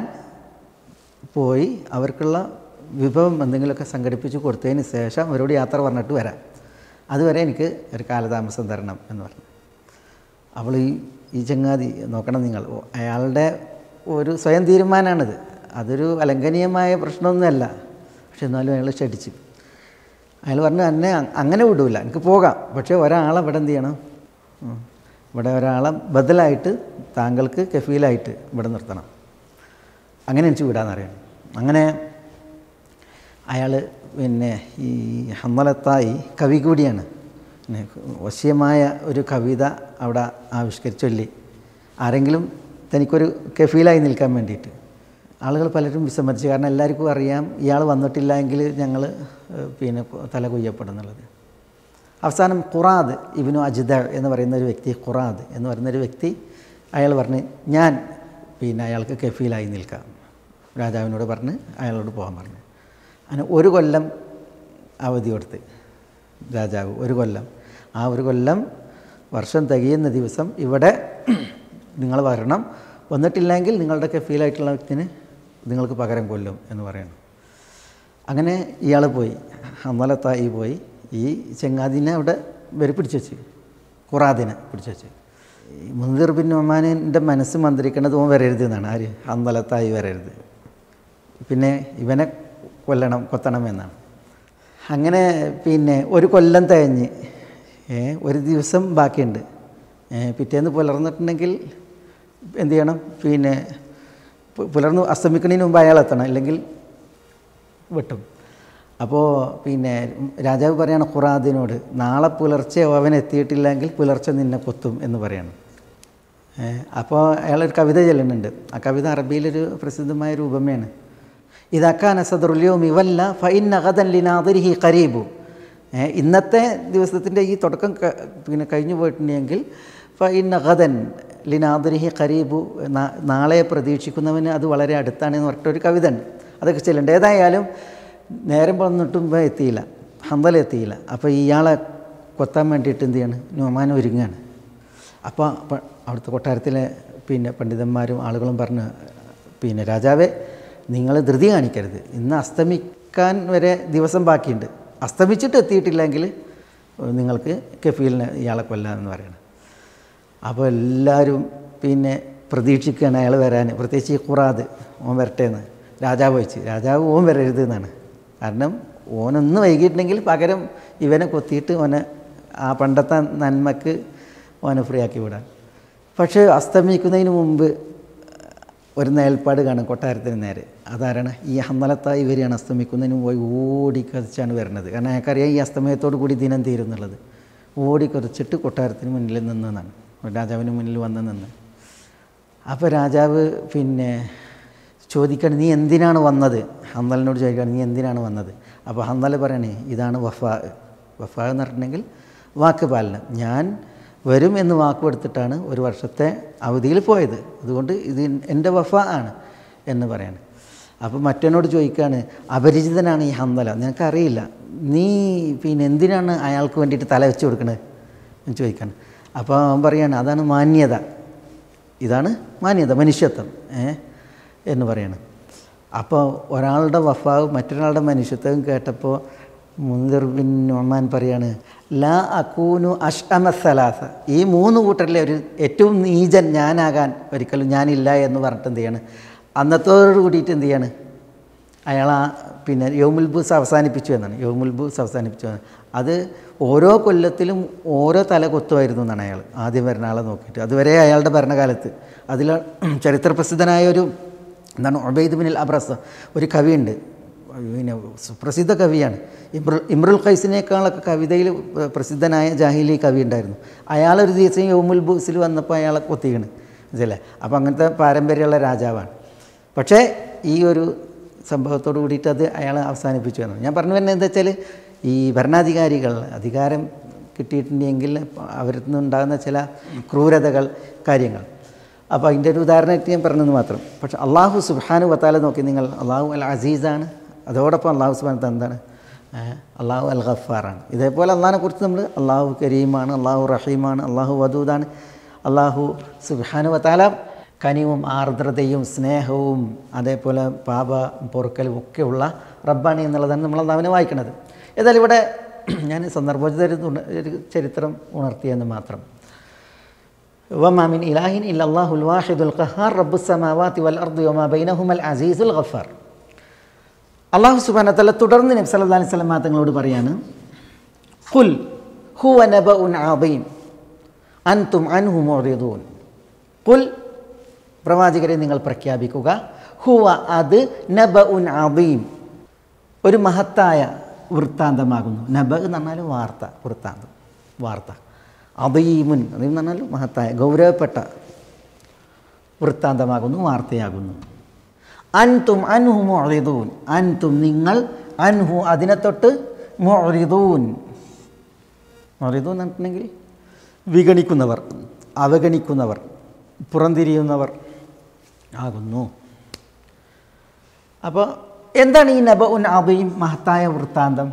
D: പോയി അവർക്കുള്ള വിഭവം എന്തെങ്കിലുമൊക്കെ സംഘടിപ്പിച്ച് കൊടുത്തതിന് ശേഷം അവരോട് യാത്ര പറഞ്ഞിട്ട് വരാം അതുവരെ എനിക്ക് ഒരു കാലതാമസം തരണം എന്ന് പറഞ്ഞു അവൾ ഈ ഈ ചങ്ങാതി നോക്കണം നിങ്ങൾ ഓ, അയാളുടെ ഒരു സ്വയം തീരുമാനമാണിത് അതൊരു അലംഘനീയമായ പ്രശ്നമൊന്നുമല്ല പക്ഷെ എന്നാലും അയാൾ ക്ഷടിച്ചു അയാൾ പറഞ്ഞു എന്നെ അ- അങ്ങനെ വിടൂല എനിക്ക് പോകാം പക്ഷേ ഒരാളെ ഇവിടെ എന്ത് ചെയ്യണം ഉം. ഇവിടെ ഒരാളെ ബദലായിട്ട് താങ്കൾക്ക് കഫീലായിട്ട് ഇവിടെ നിർത്തണം അങ്ങനെ എനിക്ക് വിടാമെന്നറിയണം അങ്ങനെ അയാൾ പിന്നെ ഈ ഹമ്മലത്തായി കവി കൂടിയാണ് പിന്നെ വശ്യമായ ഒരു കവിത അവിടെ ആവിഷ്കരിച്ച് ചൊല്ലി ആരെങ്കിലും തനിക്കൊരു കഫീലായി നിൽക്കാൻ വേണ്ടിയിട്ട് ആളുകൾ പലരും വിസമ്മതിച്ചു കാരണം എല്ലാവർക്കും അറിയാം ഇയാൾ വന്നിട്ടില്ല എങ്കിൽ ഞങ്ങൾ പിന്നെ തല കൊയ്യപ്പെടുന്നുള്ളത് അവസാനം ഖുറാദ് ഇബിനു അജിദ എന്ന് പറയുന്ന ഒരു വ്യക്തി ഖുറാദ് എന്ന് പറയുന്ന ഒരു വ്യക്തി അയാൾ പറഞ്ഞ് ഞാൻ പിന്നെ അയാൾക്ക് കഫീലായി നിൽക്കാം രാജാവിനോട് പറഞ്ഞ് അയാളോട് പോകാൻ പറഞ്ഞു അങ്ങനെ ഒരു കൊല്ലം അവധി കൊടുത്ത് രാജാവ് ഒരു കൊല്ലം ആ ഒരു കൊല്ലം വർഷം തികയുന്ന ദിവസം ഇവിടെ നിങ്ങൾ വരണം വന്നിട്ടില്ലെങ്കിൽ നിങ്ങളുടെ കഫീലായിട്ടുള്ള വ്യക്തിന് നിങ്ങൾക്ക് പകരം കൊല്ലും എന്ന് പറയണം അങ്ങനെ ഇയാൾ പോയി അമ്മലത്തായി പോയി ഈ ചെങ്ങാതിനെ അവിടെ വരെ പിടിച്ചു വെച്ച് ഖുറാദിനെ പിടിച്ചു വെച്ച് ഈ മുന്തിർ ബിൻ ഒമാനിൻ്റെ മനസ്സ് മന്ത്രിക്കേണ്ടത് ഓൻ വരരുത് എന്നാണ് ആര് അമ്പലത്തായി വരരുത് പിന്നെ ഇവനെ കൊല്ലണം കൊത്തണം എന്നാണ് അങ്ങനെ പിന്നെ ഒരു കൊല്ലം തേഞ്ഞ് ഏ, ഒരു ദിവസം ബാക്കിയുണ്ട് ഏ, പിറ്റേന്ന് പുലർന്നിട്ടുണ്ടെങ്കിൽ എന്ത് ചെയ്യണം പിന്നെ പു- പുലർന്ന് അസ്തമിക്കുന്നതിന് മുമ്പ് അയാൾ എത്തണം അല്ലെങ്കിൽ വെട്ടും അപ്പോൾ പിന്നെ രാജാവ് പറയാണ് ഖുറാദിനോട് നാളെ പുലർച്ചെ അവൻ എത്തിയിട്ടില്ലെങ്കിൽ പുലർച്ചെ നിന്നെ കൊത്തും എന്ന് പറയണം അപ്പോൾ അയാളൊരു കവിത ചൊല്ലുന്നുണ്ട് ആ കവിത അറബിയിലൊരു പ്രസിദ്ധമായ രൂപമേയാണ് ഇതാക്കാൻ സദറുല്യോം ഇവല്ല ഫൈൻ അഹദൻ ലിനാദിരിഹി കരീബു ഏ, ഇന്നത്തെ ദിവസത്തിൻ്റെ ഈ തുടക്കം ക- പിന്നെ കഴിഞ്ഞു പോയിട്ടുണ്ടെങ്കിൽ ഫൈൻ അഹദൻ ലിനാദിരിഹി കരീബു നാ- നാളെ പ്രതീക്ഷിക്കുന്നവന് അത് വളരെ അടുത്താണെന്ന് പറഞ്ഞിട്ടൊരു കവിത ഉണ്ട് അതൊക്കെ ചെല്ലുന്നുണ്ട് ഏതായാലും നേരം വന്നിട്ടും ഇവൻ എത്തിയില്ല ഹന്തൽ എത്തിയില്ല അപ്പോൾ ഇയാളെ കൊത്താൻ വേണ്ടിയിട്ട് എന്ത് ചെയ്യാണ് നോമാൻ ഒരുങ്ങാണ് അപ്പോൾ പ- അവിടുത്തെ കൊട്ടാരത്തിലെ പിന്നെ പണ്ഡിതന്മാരും ആളുകളും പറഞ്ഞു പിന്നെ രാജാവെ നിങ്ങൾ ധൃതി കാണിക്കരുത് ഇന്ന് അസ്തമിക്കാൻ വരെ ദിവസം ബാക്കിയുണ്ട് അസ്തമിച്ചിട്ട് എത്തിയിട്ടില്ലെങ്കിൽ നിങ്ങൾക്ക് കഫീലിനെ ഇയാളെ കൊല്ലാമെന്ന് പറയണം അപ്പോൾ എല്ലാവരും പിന്നെ പ്രതീക്ഷിക്കുകയാണ് അയാൾ വരാൻ പ്രത്യേകിച്ച് ഈ ഖുറാദ് ഓൻ വരട്ടെ എന്ന് രാജാവ് വെച്ച് രാജാവ് ഓൻ വരരുത് എന്നാണ് കാരണം ഓനൊന്ന് വൈകിട്ടുണ്ടെങ്കിൽ പകരം ഇവനെ കൊത്തിയിട്ട് ഓനെ ആ പണ്ടത്തെ നന്മക്ക് ഓനെ ഫ്രീ ആക്കി വിടാൻ പക്ഷേ അസ്തമിക്കുന്നതിന് മുമ്പ് ഒരു നേൽപ്പാട് കാണും കൊട്ടാരത്തിന് നേരെ അതാരാണ് ഈ ഹമ്മലത്തായി ഇവരെയാണ് അസ്തമിക്കുന്നതിന് പോയി ഓടിക്കതിച്ചാണ് വരുന്നത് കാരണം അയാൾക്കറിയാം ഈ അസ്തമയത്തോടു കൂടി ദിനം തീരുന്നുള്ളത് ഓടിക്കതിച്ചിട്ട് കൊട്ടാരത്തിന് മുന്നിൽ നിന്നതാണ് രാജാവിന് മുന്നിൽ വന്ന് നിന്ന് അപ്പോൾ രാജാവ് പിന്നെ ചോദിക്കണം നീ എന്തിനാണ് വന്നത് ഹന്നലിനോട് ചോദിക്കണം നീ എന്തിനാണ് വന്നത് അപ്പോൾ ഹന്നൽ പറയണേ ഇതാണ് വഫാ വഫാ എന്ന് പറഞ്ഞിട്ടുണ്ടെങ്കിൽ വാക്ക് പാലനം ഞാൻ വരും എന്ന് വാക്ക് കൊടുത്തിട്ടാണ് ഒരു വർഷത്തെ അവധിയിൽ പോയത് അതുകൊണ്ട് ഇത് എൻ്റെ വഫ ആണ് എന്ന് പറയാണ് അപ്പോൾ മറ്റവനോട് ചോദിക്കുകയാണ് അപരിചിതനാണ് ഈ ഹന്തല നിനക്കറിയില്ല നീ പിന്നെ എന്തിനാണ് അയാൾക്ക് വേണ്ടിയിട്ട് തല വെച്ച് കൊടുക്കണത് എന്ന് ചോദിക്കാണ് അപ്പോൾ അവൻ പറയാണ് അതാണ് മാന്യത ഇതാണ് മാന്യത മനുഷ്യത്വം ഏ എന്ന് പറയാണ് അപ്പോൾ ഒരാളുടെ വഫാവ് മറ്റൊരാളുടെ മനുഷ്യത്വം കേട്ടപ്പോൾ മുന്തിർ ബിൻ ഒമാൻ പറയാണ് ലാ അക്കൂനു അഷ്അമസലാസ ഈ മൂന്ന് കൂട്ടരിലെ ഒരു ഏറ്റവും നീചൻ ഞാനാകാൻ ഒരിക്കലും ഞാനില്ല എന്ന് പറഞ്ഞിട്ട് എന്ത് ചെയ്യാണ് അന്നത്തോട് കൂടിയിട്ട് എന്ത് ചെയ്യാണ് അയാൾ ആ പിന്നെ യോമുൽ ബൂസ് അവസാനിപ്പിച്ചു എന്നാണ് യോമുൽ ബൂസ് അവസാനിപ്പിച്ചു എന്നാണ് അത് ഓരോ കൊല്ലത്തിലും ഓരോ തല കൊത്തുമായിരുന്നു എന്നാണ് അയാൾ ആദ്യം വരുന്ന ആളെ നോക്കിയിട്ട് അതുവരെ അയാളുടെ ഭരണകാലത്ത് അതിൽ ചരിത്രപ്രസിദ്ധനായ ഒരു എന്താണ് ഒബൈദ് ബിനിൽ അബ്രസ് ഒരു കവിയുണ്ട് പിന്നെ സുപ്രസിദ്ധ കവിയാണ് ഇമ്രുൽ ഇമ്രുൽ ഖൈസിനേക്കാളൊക്കെ കവിതയിൽ പ്രസിദ്ധനായ ജാഹിലി കവി ഉണ്ടായിരുന്നു അയാളൊരു ദിവസം യോമുൽ ബൂസിൽ വന്നപ്പോൾ അയാളെ കൊത്തിയാണ് മനസ്സിലെ അപ്പോൾ അങ്ങനത്തെ പാരമ്പര്യമുള്ള രാജാവാണ് പക്ഷേ ഈ ഒരു സംഭവത്തോട് കൂടിയിട്ട് അത് അയാൾ അവസാനിപ്പിച്ചു എന്നാണ് ഞാൻ പറഞ്ഞു വരുന്നത് എന്താ വെച്ചാൽ ഈ ഭരണാധികാരികൾ അധികാരം കിട്ടിയിട്ടുണ്ടെങ്കിൽ അവരിൽ നിന്നുണ്ടാകുന്ന ചില ക്രൂരതകൾ കാര്യങ്ങൾ അപ്പോൾ അതിൻ്റെ ഒരു ഉദാഹരണമായിട്ട് ഞാൻ പറഞ്ഞത് മാത്രം പക്ഷെ അള്ളാഹു സുബാനു വത്താല നോക്കി നിങ്ങൾ അള്ളാഹു അൽ അസീസാണ് അതോടൊപ്പം അള്ളാഹു സുബാനത്ത് എന്താണ് ഏഹ് അള്ളാഹു അൽ ഗഫാറാണ് ഇതേപോലെ അള്ളാഹിനെ കുറിച്ച് നമ്മൾ അള്ളാഹു കരീമാണ് അള്ളാഹു റഹീമാണ് അള്ളാഹു വദൂദാണ് അള്ളാഹു സുബാനു വത്താല കനിവും ആർദ്രതയും സ്നേഹവും അതേപോലെ പാപ പൊറുക്കലും ഒക്കെയുള്ള റബ്ബാണി എന്നുള്ളതാണ് നമ്മൾ അള്ളാഹുവിനെ വായിക്കുന്നത് ഏതായാലും ഇവിടെ ഞാൻ സന്ദർഭോചിത ഒരു തുണ- ഒരു ചരിത്രം ഉണർത്തിയെന്ന് മാത്രം وما من إله إلا الله الواحد القهار رب السماوات والأرض وما بينهما العزيز الغفار അള്ളാഹു സുബാന തല തുടർന്ന് നബി സല്ലല്ലാഹു അലൈഹി വസല്ലം തങ്ങളോട് പറയാണ് ഖുൽ ഹുവ നബഉൻ അദീം അൻതും അൻഹു മുറിദൂൻ ഖുൽ പ്രവാചകരെ നിങ്ങൾ പ്രഖ്യാപിക്കുക ഹുവ അത് നബഉൻ അദീം ഒരു മഹത്തായ വൃത്താന്തമാകുന്നു നബ എന്ന് പറഞ്ഞാൽ വാർത്ത വൃത്താന്തം വാർത്ത അദീമുൻ അദീം എന്ന് പറഞ്ഞാൽ മഹത്തായ ഗൗരവപ്പെട്ട വൃത്താന്തമാകുന്നു വാർത്തയാകുന്നു അൻതും അൻഹു മൊറിദൂൻ അൻതും നിങ്ങൾ അൻഹു അതിനെ തൊട്ട് മൊറിദൂൻ മൊറിദൂൻ എന്ന് പറഞ്ഞിട്ടുണ്ടെങ്കിൽ വിഗണിക്കുന്നവർ അവഗണിക്കുന്നവർ പുറംതിരിയുന്നവർ ആകുന്നു അപ്പോൾ എന്താണ് ഈ നബ ഉൻ അബയും മഹത്തായ വൃത്താന്തം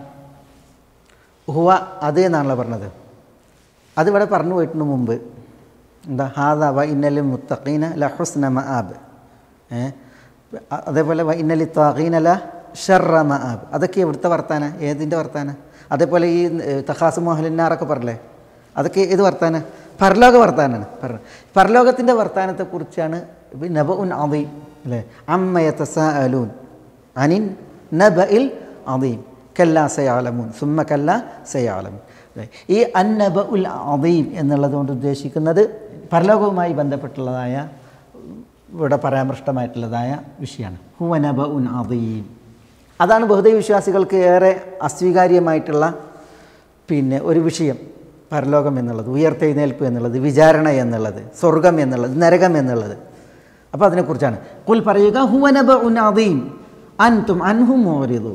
D: ഹുവ അത് എന്നാണല്ലോ പറഞ്ഞത് അതിവിടെ പറഞ്ഞു പോയിട്ടുണ്ട് മുമ്പ് എന്താ ഹാദ വ ഇന്നലി മുത്തഖീന ലഹുസ്ന മആബ് ഏ അ- അതേപോലെ വ ഇന്നലി താഖീന ല ഷർറ മആബ് അതൊക്കെ ഇവിടുത്തെ വർത്താന ഏതിൻ്റെ വർത്താന അതേപോലെ ഈ തഹാസ് മോഹലിനാറൊക്കെ പറഞ്ഞില്ലേ അതൊക്കെ ഏത് വർത്താന പരലോക വർത്താനാണ് പറഞ്ഞ പരലോകത്തിൻ്റെ വർത്താനത്തെക്കുറിച്ചാണ് നബ ഉൻ അദീം അല്ലേ അമ്മയത്തസ അലൂൻ അനിൻ നബ ഇൽ അദീം കല്ല സയാലമൂൻ സുമ്മ കല്ല സയാലമൂൻ അല്ലേ? ഈ അന്നബ ഉൽ അദീം എന്നുള്ളത് കൊണ്ട് ഉദ്ദേശിക്കുന്നത് പരലോകവുമായി ബന്ധപ്പെട്ടുള്ളതായ ഇവിടെ പരാമൃഷ്ടമായിട്ടുള്ളതായ വിഷയമാണ് ഹുവനബ ഉൻ അദീം അതാണ് ബഹുദൈവ വിശ്വാസികൾക്ക് ഏറെ അസ്വീകാര്യമായിട്ടുള്ള പിന്നെ ഒരു വിഷയം പരലോകം എന്നുള്ളത് ഉയർത്തെഴുന്നേൽപ്പ് എന്നുള്ളത് വിചാരണ എന്നുള്ളത് സ്വർഗം എന്നുള്ളത് നരകം എന്നുള്ളത് അപ്പോൾ അതിനെക്കുറിച്ചാണ് കുൽ പറയുക ഹുവനബ ഉൻ അദീം അൻതും അൻഹു മോരിതു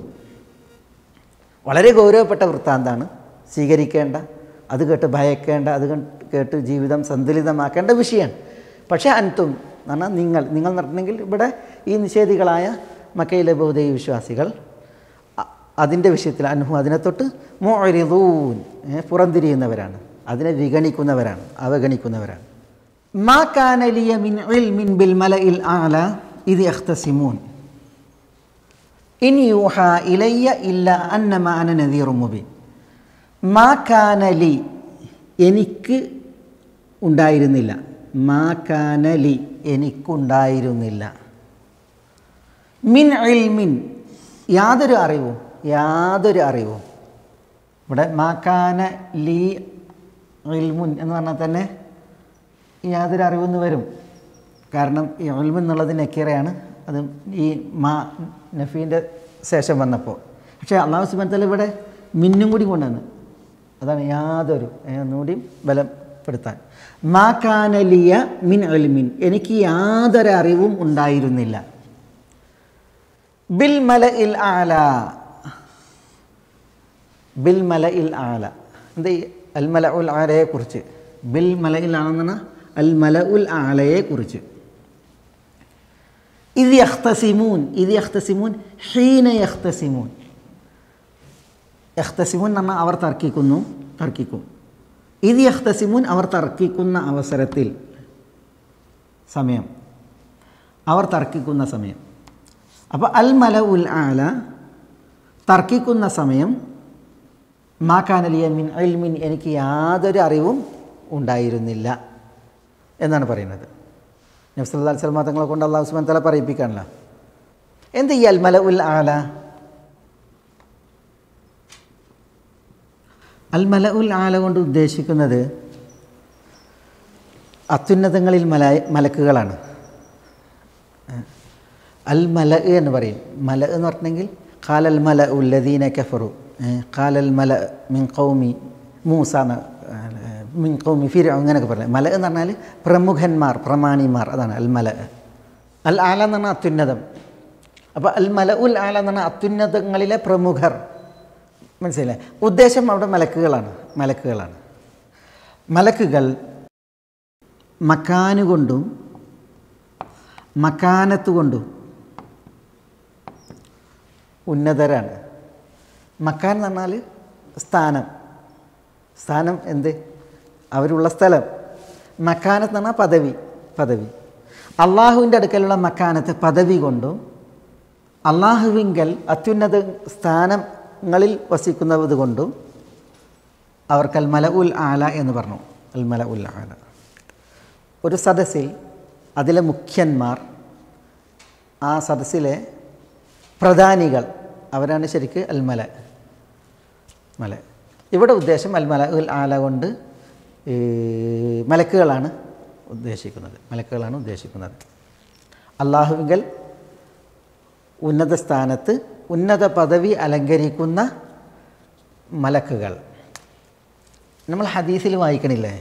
D: വളരെ ഗൗരവപ്പെട്ട വൃത്താന്താണ് സ്വീകരിക്കേണ്ട അത് കേട്ട് ഭയക്കേണ്ട അത് കണ്ട് കേട്ട് ജീവിതം സന്തുലിതമാക്കേണ്ട വിഷയമാണ് പക്ഷേ അൻതും എന്ന് പറഞ്ഞാൽ നിങ്ങൾ നിങ്ങൾ എന്ന് പറഞ്ഞിട്ടുണ്ടെങ്കിൽ ഇവിടെ ഈ നിഷേധികളായ മക്കയിലെ ബൗദ്ധ വിശ്വാസികൾ അ- അതിൻ്റെ വിഷയത്തിൽ അൻഹു അതിനെ തൊട്ട് മോരിതൂൻ പുറംതിരിയുന്നവരാണ് അതിനെ വിഗണിക്കുന്നവരാണ് അവഗണിക്കുന്നവരാണ് മാ കാനലിയ മിൻ ഇൽമിൻ ബിൽ മലഇൽ ആല ഇത് യഖ്തസിമൂൻ ഇൻ യൂഹ ഇലയ്യ ഇല്ല അന്നമ അന നദീറു മുബീൻ മാ കാനലി എനിക്ക് ഉണ്ടായിരുന്നില്ല മാ കാനലി എനിക്കുണ്ടായിരുന്നില്ല മിൻ ഇൽമിൻ യാതൊരു അറിവും യാതൊരു അറിവും ഇവിടെ മാക്കാന ലീ ഇൽമുൻ എന്ന് പറഞ്ഞാൽ തന്നെ യാതൊരു അറിവെന്ന് വരും കാരണം ഈ ഇൽമു എന്നുള്ളത് നക്കീറയാണ് അത് ഈ മാ നഫീൻ്റെ ശേഷം വന്നപ്പോൾ പക്ഷേ അള്ളാഹു സുബാൻ തല ഇവിടെ മിന്നും കൂടി കൊണ്ടുവന്ന് അതാണ് യാതൊരു ഏ, ഒന്നുകൂടി ബലപ്പെടുത്താൻ മാ കാനലിയ മിൻ അൽമിൻ എനിക്ക് യാതൊരു അറിവും ഉണ്ടായിരുന്നില്ല ബിൽ മല ഇൽ ആല ബിൽ മല ഇൽ ആല എന്ത് ഈ അൽ മല ഉൽ ആലയെ കുറിച്ച് ബിൽ മല ഇൽ ആണെന്നാണ് അൽ മല ഉൽ ആലയെ കുറിച്ച് ഇത് യഖ്തസിമൂൻ ഇത് യഖ്തസിമൂൻ ഹീന യഖ്തസിമൂൻ യഖ്തസിമൂൻ എന്ന് പറഞ്ഞാൽ അവർ തർക്കിക്കുന്നു തർക്കിക്കും ഇത് യഖ്തസിമൂൻ അവർ തർക്കിക്കുന്ന അവസരത്തിൽ സമയം അവർ തർക്കിക്കുന്ന സമയം അപ്പോൾ അൽ മല ഉൽ ആല തർക്കിക്കുന്ന സമയം മാക്കാനലിയ മിൻ അൽമിൻ എനിക്ക് യാതൊരു അറിവും ഉണ്ടായിരുന്നില്ല എന്നാണ് പറയുന്നത് നബ്സല്ലാ സ്വലമ തങ്ങളെ കൊണ്ട് അള്ളാഹു സുബാൻ തല പറയിപ്പിക്കാനല്ല എന്ത് ഈ അൽമല ഉൽ ആല അൽമല ഉൽ ആല കൊണ്ട് ഉദ്ദേശിക്കുന്നത് അത്യുന്നതങ്ങളിൽ മല മലക്കുകളാണ് അൽ മല എന്ന് പറയും മല എന്ന് പറഞ്ഞെങ്കിൽ ഖാലൽ മല ഉല്ലദീന കഫറു ഖാലൽ മല മിൻ കൗമി മൂസ എന്ന്, ഏഹ്, മിൻ കൗമി ഫിർ അങ്ങനെയൊക്കെ പറയാം മല എന്ന് പറഞ്ഞാൽ പ്രമുഖന്മാർ പ്രമാണിമാർ അതാണ് അൽ മല അൽ ആല എന്ന് പറഞ്ഞാൽ അത്യുന്നതം അപ്പോൾ അൽ മല ഉൽ ആല എന്ന് പറഞ്ഞാൽ അത്യുന്നതങ്ങളിലെ പ്രമുഖർ മനസ്സിലായി ഉദ്ദേശം അവിടെ മലക്കുകളാണ് മലക്കുകളാണ് മലക്കുകൾ മക്കാനുകൊണ്ടും മക്കാനത്ത് കൊണ്ടും ഉന്നതരാണ് മക്കാൻ എന്ന് പറഞ്ഞാൽ സ്ഥാനം സ്ഥാനം എന്ത് അവരുള്ള സ്ഥലം മക്കാനത്ത് എന്ന് പറഞ്ഞാൽ പദവി പദവി അള്ളാഹുവിൻ്റെ അടുക്കലുള്ള മക്കാനത്ത് പദവി കൊണ്ടും അള്ളാഹുവിങ്കൽ അത്യുന്നത സ്ഥാനങ്ങളിൽ വസിക്കുന്നത് കൊണ്ടും അവർക്ക് അൽ മല ഉൽ ആല എന്ന് പറഞ്ഞു അൽ മല ഉൽ ആല ഒരു സദസ്സിൽ അതിലെ മുഖ്യന്മാർ ആ സദസ്സിലെ പ്രധാനികൾ അവരാണ് ശരിക്ക് അൽ മല മല ഇവിടെ ഉദ്ദേശം അൽ മല ഉൽ ആല കൊണ്ട് ഈ മലക്കുകളാണ് ഉദ്ദേശിക്കുന്നത് മലക്കുകളാണ് ഉദ്ദേശിക്കുന്നത് അള്ളാഹുവിങ്കൽ ഉന്നത സ്ഥാനത്ത് ഉന്നത പദവി അലങ്കരിക്കുന്ന മലക്കുകൾ നമ്മൾ ഹദീസിൽ വായിക്കണില്ലേ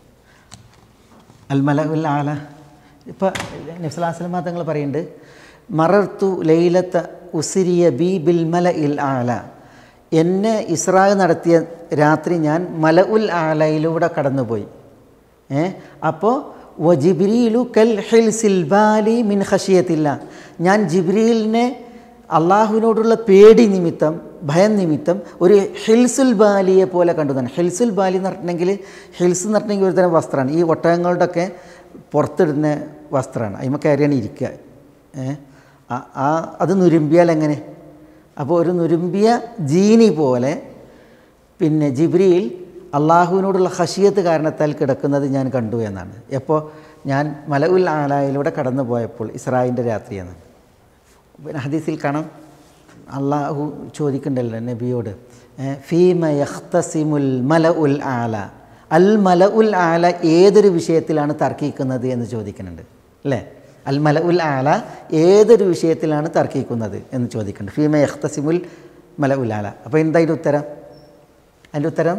D: അൽ മല ഉൽ ആല ഇപ്പോൾ നബ്സലാസ്ലമ തങ്ങൾ പറയുന്നുണ്ട് മറർത്തു ലൈലത്ത ഉസിരിയ ബി ബിൽ മല ഇൽ ആല എന്നെ ഇസ്രാഗ് നടത്തിയ രാത്രി ഞാൻ മല ഉൽ ആലയിലൂടെ കടന്നുപോയി ഏ അപ്പോൾ വ ജിബ്രീലു കൽ ഹിൽസിൽ ബാലി മിൻ ഖഷിയത്തില്ല ഞാൻ ജിബ്രീലിനെ അള്ളാഹുവിനോടുള്ള പേടി നിമിത്തം ഭയം നിമിത്തം ഒരു ഹിൽസുൽ ബാലിയെ പോലെ കണ്ടു തന്നെ ഹിൽസുൽ ബാലി എന്ന് പറഞ്ഞിട്ടുണ്ടെങ്കിൽ ഹിൽസ് എന്ന് പറഞ്ഞിട്ടുണ്ടെങ്കിൽ ഒരു തരം വസ്ത്രമാണ് ഈ ഒട്ടകങ്ങളുടെ ഒക്കെ പുറത്തിടുന്ന വസ്ത്രമാണ് അതിമ കയറിയാണ് ഇരിക്കുക ഏ ആ- ആ അത് നുരുമ്പിയാൽ എങ്ങനെ അപ്പോൾ ഒരു നുരുമ്പിയ ജീനി പോലെ പിന്നെ ജിബ്രിയിൽ അള്ളാഹുവിനോടുള്ള ഹഷിയത്ത് കാരണത്താൽ കിടക്കുന്നത് ഞാൻ കണ്ടു എന്നാണ് എപ്പോൾ ഞാൻ മല ഉൽ ആലായിലൂടെ കടന്നു പോയപ്പോൾ ഇസ്രായിൻ്റെ രാത്രി എന്നാണ് പിന്നെ ഹദീസിൽ കാണാം അള്ളാഹു ചോദിക്കണ്ടല്ലോ നബിയോട് ഏ, ഫീമ യഖ്തസിമുൽ മല ഉൽ ആല അൽ മല ഉൽ ആല ഏതൊരു വിഷയത്തിലാണ് തർക്കിക്കുന്നത് എന്ന് ചോദിക്കുന്നുണ്ട് അല്ലേ അൽ മല ഉൽ ആല ഏതൊരു വിഷയത്തിലാണ് തർക്കിക്കുന്നത് എന്ന് ചോദിക്കുന്നുണ്ട് ഫീമ യഖ്തസിമുൽ മല ഉൽ ആല അപ്പോൾ എന്താ അതിൻ്റെ ഉത്തരം അതിൻ്റെ ഉത്തരം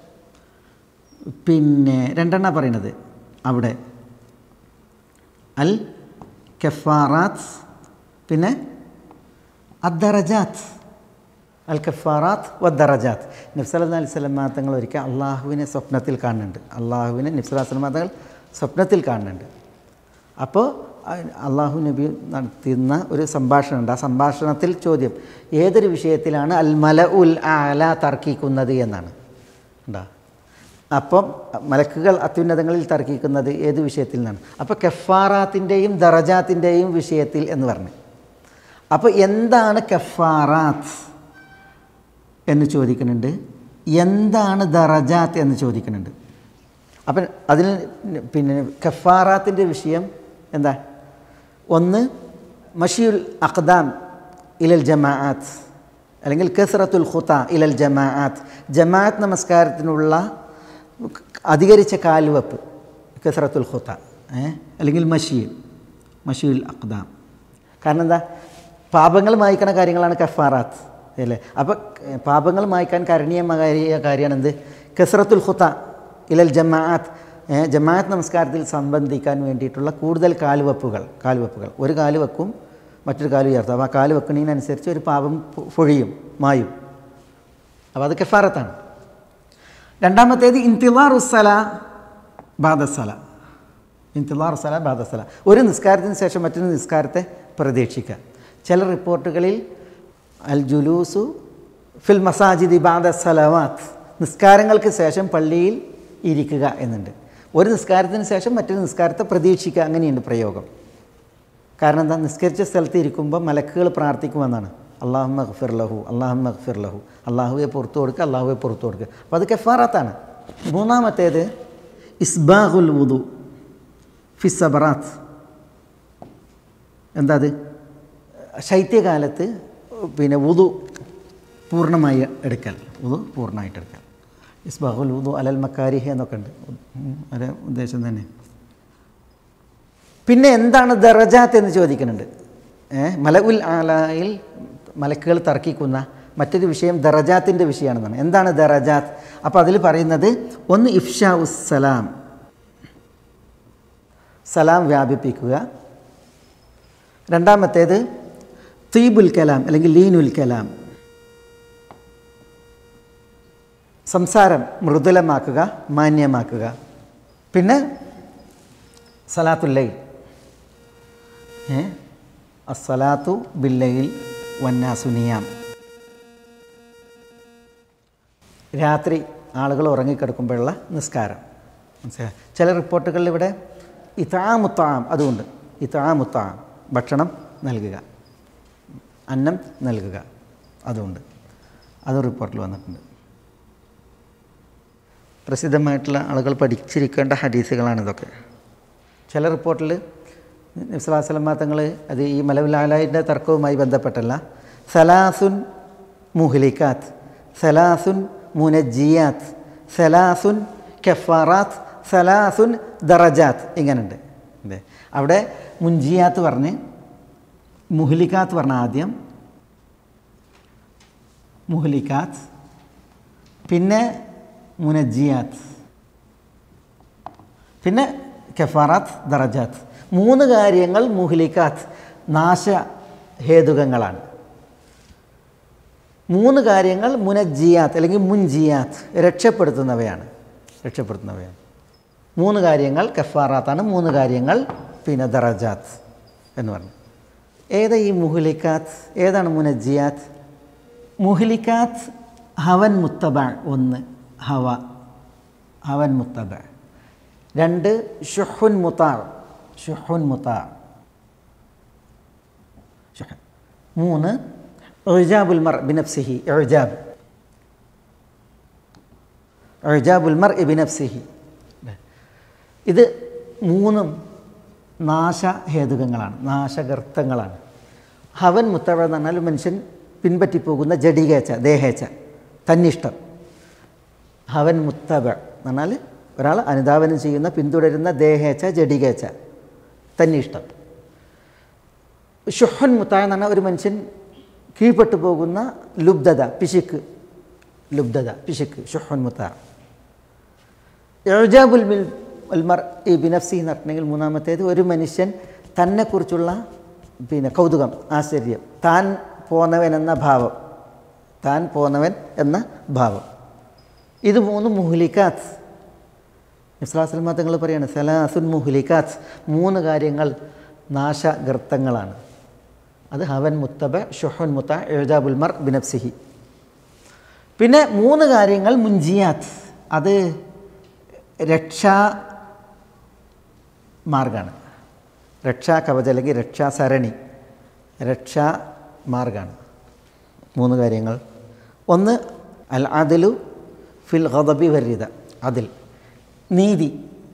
D: പിന്നെ രണ്ടെണ്ണ പറയുന്നത് അവിടെ അൽ കഫാറാത്ത് പിന്നെ അദ്ദറജാത്ത് അൽ കഫാറാത്ത് വദ്ദറജാത്ത് നബ്സല അലൈഹി സ്വലം തങ്ങൾ ഒരിക്കൽ അള്ളാഹുവിനെ സ്വപ്നത്തിൽ കാണുന്നുണ്ട് അള്ളാഹുവിനെ നബ്സല സ്വലം തങ്ങൾ സ്വപ്നത്തിൽ കാണുന്നുണ്ട് അപ്പോൾ അള്ളാഹു നബി നടത്തുന്ന ഒരു സംഭാഷണമുണ്ട് ആ സംഭാഷണത്തിൽ ചോദ്യം ഏതൊരു വിഷയത്തിലാണ് അൽ മല ഉൽ ആല തർക്കിക്കുന്നത് എന്നാണ് ഉണ്ടാ അപ്പം മലക്കുകൾ അത്യുന്നതങ്ങളിൽ തർക്കിക്കുന്നത് ഏത് വിഷയത്തിൽ നിന്നാണ് അപ്പോൾ കഫാറാത്തിൻ്റെയും ദറജാത്തിൻ്റെയും വിഷയത്തിൽ എന്ന് പറഞ്ഞു അപ്പോൾ എന്താണ് കഫാറാത്ത് എന്ന് ചോദിക്കുന്നുണ്ട് എന്താണ് ദറജാത്ത് എന്ന് ചോദിക്കുന്നുണ്ട് അപ്പം അതിൽ പിന്നെ കഫാറാത്തിൻ്റെ വിഷയം എന്താ ഒന്ന് മഷിയുൽ അഖ്ദാം ഇലൽ ജമാഅത്ത് അല്ലെങ്കിൽ കസറത്തുൽ ഖുത്ത ഇലൽ ജമാഅത്ത് ജമാഅത്ത് നമസ്കാരത്തിനുള്ള അധികരിച്ച കാൽവെപ്പ് കസറത്തുൽ ഖുത്ത ഏ അല്ലെങ്കിൽ മഷീൽ മഷീൽ അഖ്ദാം കാരണം എന്താ പാപങ്ങൾ മായ്ക്കണ കാര്യങ്ങളാണ് കഫാറാത്ത് അല്ലേ അപ്പോൾ പാപങ്ങൾ മായ്ക്കാൻ കരണീയമായ കാര്യമാണ് എന്ത് കസറത്തുൽ ഖുത്ത ഇലൽ ജമാഅത്ത് ഏ, ജമാഅത്ത് നമസ്കാരത്തിൽ സംബന്ധിക്കാൻ വേണ്ടിയിട്ടുള്ള കൂടുതൽ കാലുവെപ്പുകൾ കാലുവെപ്പുകൾ ഒരു കാല് വെക്കും മറ്റൊരു കാല് ഉയർത്തും അപ്പോൾ ആ കാല് വെക്കുന്നതിനനുസരിച്ച് ഒരു പാപം പൊ- പൊഴിയും മായും അപ്പോൾ അത് കഫാറത്താണ് രണ്ടാമത്തേത് ഇന്തിലാറുസല ബാദസല ഇന്തിലാറുസല ബാദസല ഒരു നിസ്കാരത്തിന് ശേഷം മറ്റൊരു നിസ്കാരത്തെ പ്രതീക്ഷിക്കുക ചില റിപ്പോർട്ടുകളിൽ അൽ ജുലൂസു ഫിൽ മസാജിദി ബാദ സലവാത്ത് നിസ്കാരങ്ങൾക്ക് ശേഷം പള്ളിയിൽ ഇരിക്കുക എന്നുണ്ട് ഒരു നിസ്കാരത്തിന് ശേഷം മറ്റൊരു നിസ്കാരത്തെ പ്രതീക്ഷിക്കുക അങ്ങനെയുണ്ട് പ്രയോഗം കാരണം എന്താ നിസ്കരിച്ച സ്ഥലത്ത് ഇരിക്കുമ്പോൾ മലക്കുകൾ പ്രാർത്ഥിക്കുമെന്നാണ് അള്ളാഹു മഗ്ഫിർ ലഹു അള്ളാഹു മഗ്ഫിർ ലഹു അള്ളാഹുവെ പുറത്തു കൊടുക്കുക അള്ളാഹുവെ പുറത്തു കൊടുക്കുക അപ്പോൾ അത് കെഫാറാത്താണ് മൂന്നാമത്തേത് ഇസ്ബാഹുൽ വുദു ഫിസബറാത്ത് എന്താ അത് ശൈത്യകാലത്ത് പിന്നെ വുദു പൂർണ്ണമായി എടുക്കൽ വുദു പൂർണ്ണമായിട്ട് എടുക്കൽ ഇസ്ബാഹുൽ വുദു അലൽ മക്കാരിഹ എന്നൊക്കെ ഉണ്ട് ഉം, ഒരു ഉദ്ദേശം തന്നെ പിന്നെ എന്താണ് ദറജാത്ത് എന്ന് ചോദിക്കുന്നുണ്ട് ഏ മല ഉൽ ആലായിൽ മലക്കുകൾ തർക്കിക്കുന്ന മറ്റൊരു വിഷയം ദറജാത്തിൻ്റെ വിഷയമാണെന്നാണ് എന്താണ് ദറജാത്ത് അപ്പോൾ അതിൽ പറയുന്നത് ഒന്ന് ഇഫ്ഷാ ഉസ്സലാം സലാം വ്യാപിപ്പിക്കുക രണ്ടാമത്തേത് തീബുൽ കലാം അല്ലെങ്കിൽ ലീനുൽ കലാം സംസാരം മൃദുലമാക്കുക മാന്യമാക്കുക പിന്നെ സലാത്തുല്ലൈൽ ഏ അസ്സലാത്തു ബില്ലയിൽ വന്നാസുനിയാം രാത്രി ആളുകൾ ഉറങ്ങിക്കിടക്കുമ്പോഴുള്ള നിസ്കാരം മനസ്സിലായി ചില റിപ്പോർട്ടുകളിൽ ഇവിടെ ഇതാമുത്താം അതുകൊണ്ട് ഇതാമുത്താം ഭക്ഷണം നൽകുക അന്നം നൽകുക അതുകൊണ്ട് അതും റിപ്പോർട്ടിൽ വന്നിട്ടുണ്ട് പ്രസിദ്ധമായിട്ടുള്ള ആളുകൾ പഠിച്ചിരിക്കേണ്ട ഹദീസുകളാണ് ഇതൊക്കെ ചില റിപ്പോർട്ടിൽ നബ്സലാസ്ലമ തങ്ങൾ അത് ഈ മലവിലാലായിൻ്റെ തർക്കവുമായി ബന്ധപ്പെട്ടല്ല സലാസുൻ മുഹ്ലിക്കാത്ത് സലാസുൻ മുനജിയാത്ത് സലാസുൻ കെഫാറാത്ത് സലാസുൻ ദറജാത്ത് ഇങ്ങനെയുണ്ട് അതെ അവിടെ മുൻജിയാത്ത് പറഞ്ഞ് മുഹ്ലിക്കാത്ത് പറഞ്ഞ ആദ്യം മുഹ്ലിക്കാത്ത് പിന്നെ മുനജിയാത്ത് പിന്നെ കെഫാറാത്ത് ദറജാത്ത് മൂന്ന് കാര്യങ്ങൾ മുഹ്ലിക്കാത്ത് നാശഹേതുകങ്ങളാണ് മൂന്ന് കാര്യങ്ങൾ മുനജിയാത്ത് അല്ലെങ്കിൽ മുൻജിയാത്ത് രക്ഷപ്പെടുത്തുന്നവയാണ് രക്ഷപ്പെടുത്തുന്നവയാണ് മൂന്ന് കാര്യങ്ങൾ കഫാറാത്താണ് മൂന്ന് കാര്യങ്ങൾ പിന്നെ ദറജാത്ത് എന്ന് പറഞ്ഞു ഏതാ ഈ മുഹ്ലിക്കാത്ത് ഏതാണ് മുനജിയാത്ത് മുഹ്ലിക്കാത്ത് ഹവൻ മുത്തബ ഒന്ന് ഹവ ഹവൻ മുത്തബ രണ്ട് ഷുഹുൻ മുത്താർ ഷുഹുൻ മുത്താർ ഷുഹൻ മൂന്ന് എഴുജാബുൽ മർ ബിനഫ്സിഹി എഴുജാബ് എഴുജാബുൽ മർ ബിനഫ്സിഹി ഇത് മൂന്നും നാശഹേതുകങ്ങളാണ് നാശഗർത്തങ്ങളാണ് ഹവൻ മുത്തവ എന്ന് പറഞ്ഞാൽ മനുഷ്യൻ പിൻപറ്റിപ്പോകുന്ന ജഡികേച്ച ദേഹേച്ച തന്നിഷ്ടം ഹവൻ മുത്തബ എന്ന് പറഞ്ഞാൽ ഒരാൾ അനുധാവനം ചെയ്യുന്ന പിന്തുടരുന്ന ദേഹേച്ച ജഡികേച്ച തന്നിഷ്ടം ഷുഹൻ മുത്ത എന്ന് പറഞ്ഞാൽ ഒരു മനുഷ്യൻ കീഴ്പ്പെട്ടു പോകുന്ന ലുബ്ധത പിശുക്ക് ലുബ്ധത പിശുക്ക് ഷുഹൻ മുത്ത എഴുജാബുൽ മിൽ അൽമർ ഈ ബിനഫ്സി എന്ന് പറഞ്ഞിട്ടുണ്ടെങ്കിൽ മൂന്നാമത്തേത് ഒരു മനുഷ്യൻ തന്നെക്കുറിച്ചുള്ള പിന്നെ കൗതുകം ആശ്ചര്യം താൻ പോന്നവൻ എന്ന ഭാവം താൻ പോന്നവൻ എന്ന ഭാവം ഇത് മൂന്ന് മുഹ്ലിക്കാത്ത് ഇസ്ലാസ്ലമ തങ്ങൾ പറയാണ് സലാസുൻ മുഹ്ലിക്കാത്ത് മൂന്ന് കാര്യങ്ങൾ നാശഗർത്തങ്ങളാണ് അത് ഹവൻ മുത്തബ ഷുഹുൻ മുത്ത എഴുജാബുൽ മർ ബിനഫ്സിഹി പിന്നെ മൂന്ന് കാര്യങ്ങൾ മുൻജിയാത്ത് അത് രക്ഷാ മാർഗമാണ് രക്ഷാ കവച അല്ലെങ്കിൽ രക്ഷാസരണി രക്ഷാ മാർഗമാണ് മൂന്ന് കാര്യങ്ങൾ ഒന്ന് അൽ അതിലു ഫിൽ ഹദബി വരിത അതിൽ നീതി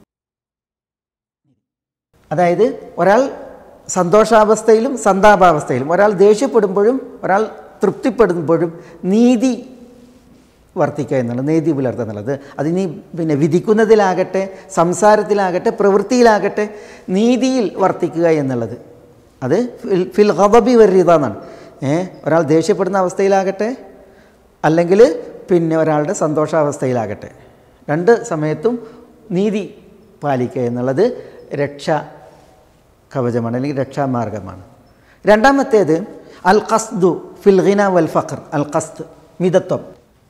D: അതായത് ഒരാൾ സന്തോഷാവസ്ഥയിലും സന്താപാവസ്ഥയിലും ഒരാൾ ദേഷ്യപ്പെടുമ്പോഴും ഒരാൾ തൃപ്തിപ്പെടുമ്പോഴും നീതി വർത്തിക്കുക എന്നുള്ളത് നീതി പുലർത്തുക എന്നുള്ളത് അതിനി പിന്നെ വിധിക്കുന്നതിലാകട്ടെ സംസാരത്തിലാകട്ടെ പ്രവൃത്തിയിലാകട്ടെ നീതിയിൽ വർത്തിക്കുക എന്നുള്ളത് അത് ഫിൽ ഫിൽ ഹബബി വരിത എന്നാണ് ഏ ഒരാൾ ദേഷ്യപ്പെടുന്ന അവസ്ഥയിലാകട്ടെ അല്ലെങ്കിൽ പിന്നെ ഒരാളുടെ സന്തോഷാവസ്ഥയിലാകട്ടെ രണ്ട് സമയത്തും നീതി പാലിക്കുക എന്നുള്ളത് രക്ഷാ കവചമാണ് അല്ലെങ്കിൽ രക്ഷാമാർഗമാണ് രണ്ടാമത്തേത് അൽ ഖസ്ദു ഫിൽ ഖിന വൽ ഫഖർ അൽ ഖസ്ദ് മിതത്വം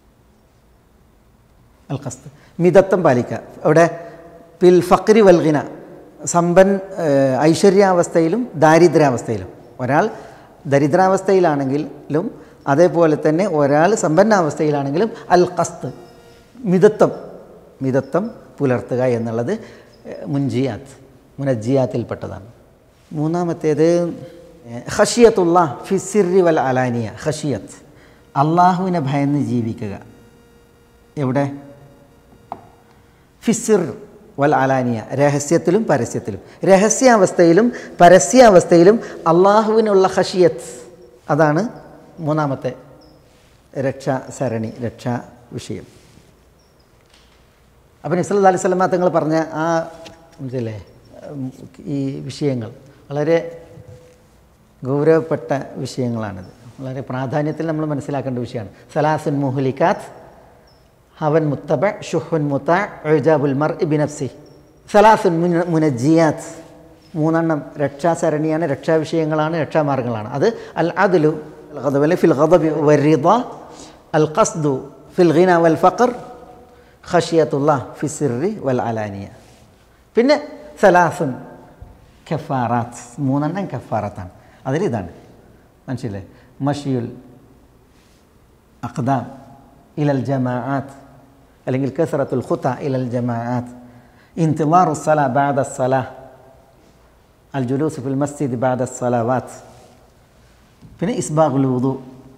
D: അൽ ഖസ്ദ് മിതത്വം പാലിക്കുക അവിടെ പിൽ ഫക്രി വൽ ഖിന സമ്പൻ ഏഹ്, ഐശ്വര്യാവസ്ഥയിലും ദാരിദ്ര്യാവസ്ഥയിലും ഒരാൾ ദരിദ്രാവസ്ഥയിലാണെങ്കിലും അതേപോലെ തന്നെ ഒരാൾ സമ്പന്നാവസ്ഥയിലാണെങ്കിലും അൽ ഖസ്ത് മിതത്വം മിതത്വം പുലർത്തുക എന്നുള്ളത് ഏഹ്, മുൻജിയാത്ത് മുനജിയാത്തിൽപ്പെട്ടതാണ് മൂന്നാമത്തേത് ഹഷിയത്തുള്ള ഫിസിറി വൽ അലാനിയ ഹഷിയത്ത് അള്ളാഹുവിനെ ഭയന്ന് ജീവിക്കുക എവിടെ ഫിസിർ വൽ അലാനിയ രഹസ്യത്തിലും പരസ്യത്തിലും രഹസ്യാവസ്ഥയിലും പരസ്യാവസ്ഥയിലും അള്ളാഹുവിനുള്ള ഹഷിയത്ത് അതാണ് മൂന്നാമത്തെ രക്ഷാ സരണി രക്ഷാ വിഷയം അപ്പം നിസ്ല അലൈഹി സ്വലമ തങ്ങൾ പറഞ്ഞ ആ ഇതില്ലേ ഉം, ഈ വിഷയങ്ങൾ വളരെ ഗൗരവപ്പെട്ട വിഷയങ്ങളാണിത് വളരെ പ്രാധാന്യത്തിൽ നമ്മൾ മനസ്സിലാക്കേണ്ട വിഷയമാണ് സലാസുൻ മുഹ്ലിക്കാത്ത് ഹവൻ മുത്തബ ഷുഹുൻ മുത്ത എഴുജാബുൽ മർ ഇബിനഫ്സി സലാസുൻ മുന മുനജിയാത്ത് മൂന്നെണ്ണം രക്ഷാസരണിയാണ് രക്ഷാവിഷയങ്ങളാണ് രക്ഷാമാർഗങ്ങളാണ് അത് അൽ അദലു അൽ ഫിൽ ഖദബി വരിദ അൽ ഖസ്ദു ഫിൽ ഖിന വൽ ഫഖർ ഖഷിയത്തുള്ള ഫിസിറി വൽ അലാനിയ പിന്നെ സലാസുൻ കഫാറാത്ത് മൂന്നെണ്ണം കഫാറത്താണ് അതിലിതാണ് മനസ്സിലെ മഷിയുൽ അഖ്ദാം ഇലൽ ജമാഅത്ത് അല്ലെങ്കിൽ കസറത്തുൽ ഖുത്ത ഇലൽ ജമാഅത്ത് ഇന്തിവാറു സല ബാദ സല അൽ ജുലൂസ് ഫിൽ മസ്ജിദ് ബാദ സലവാത്ത് പിന്നെ ഇസ്ബാഖുൽ വുദു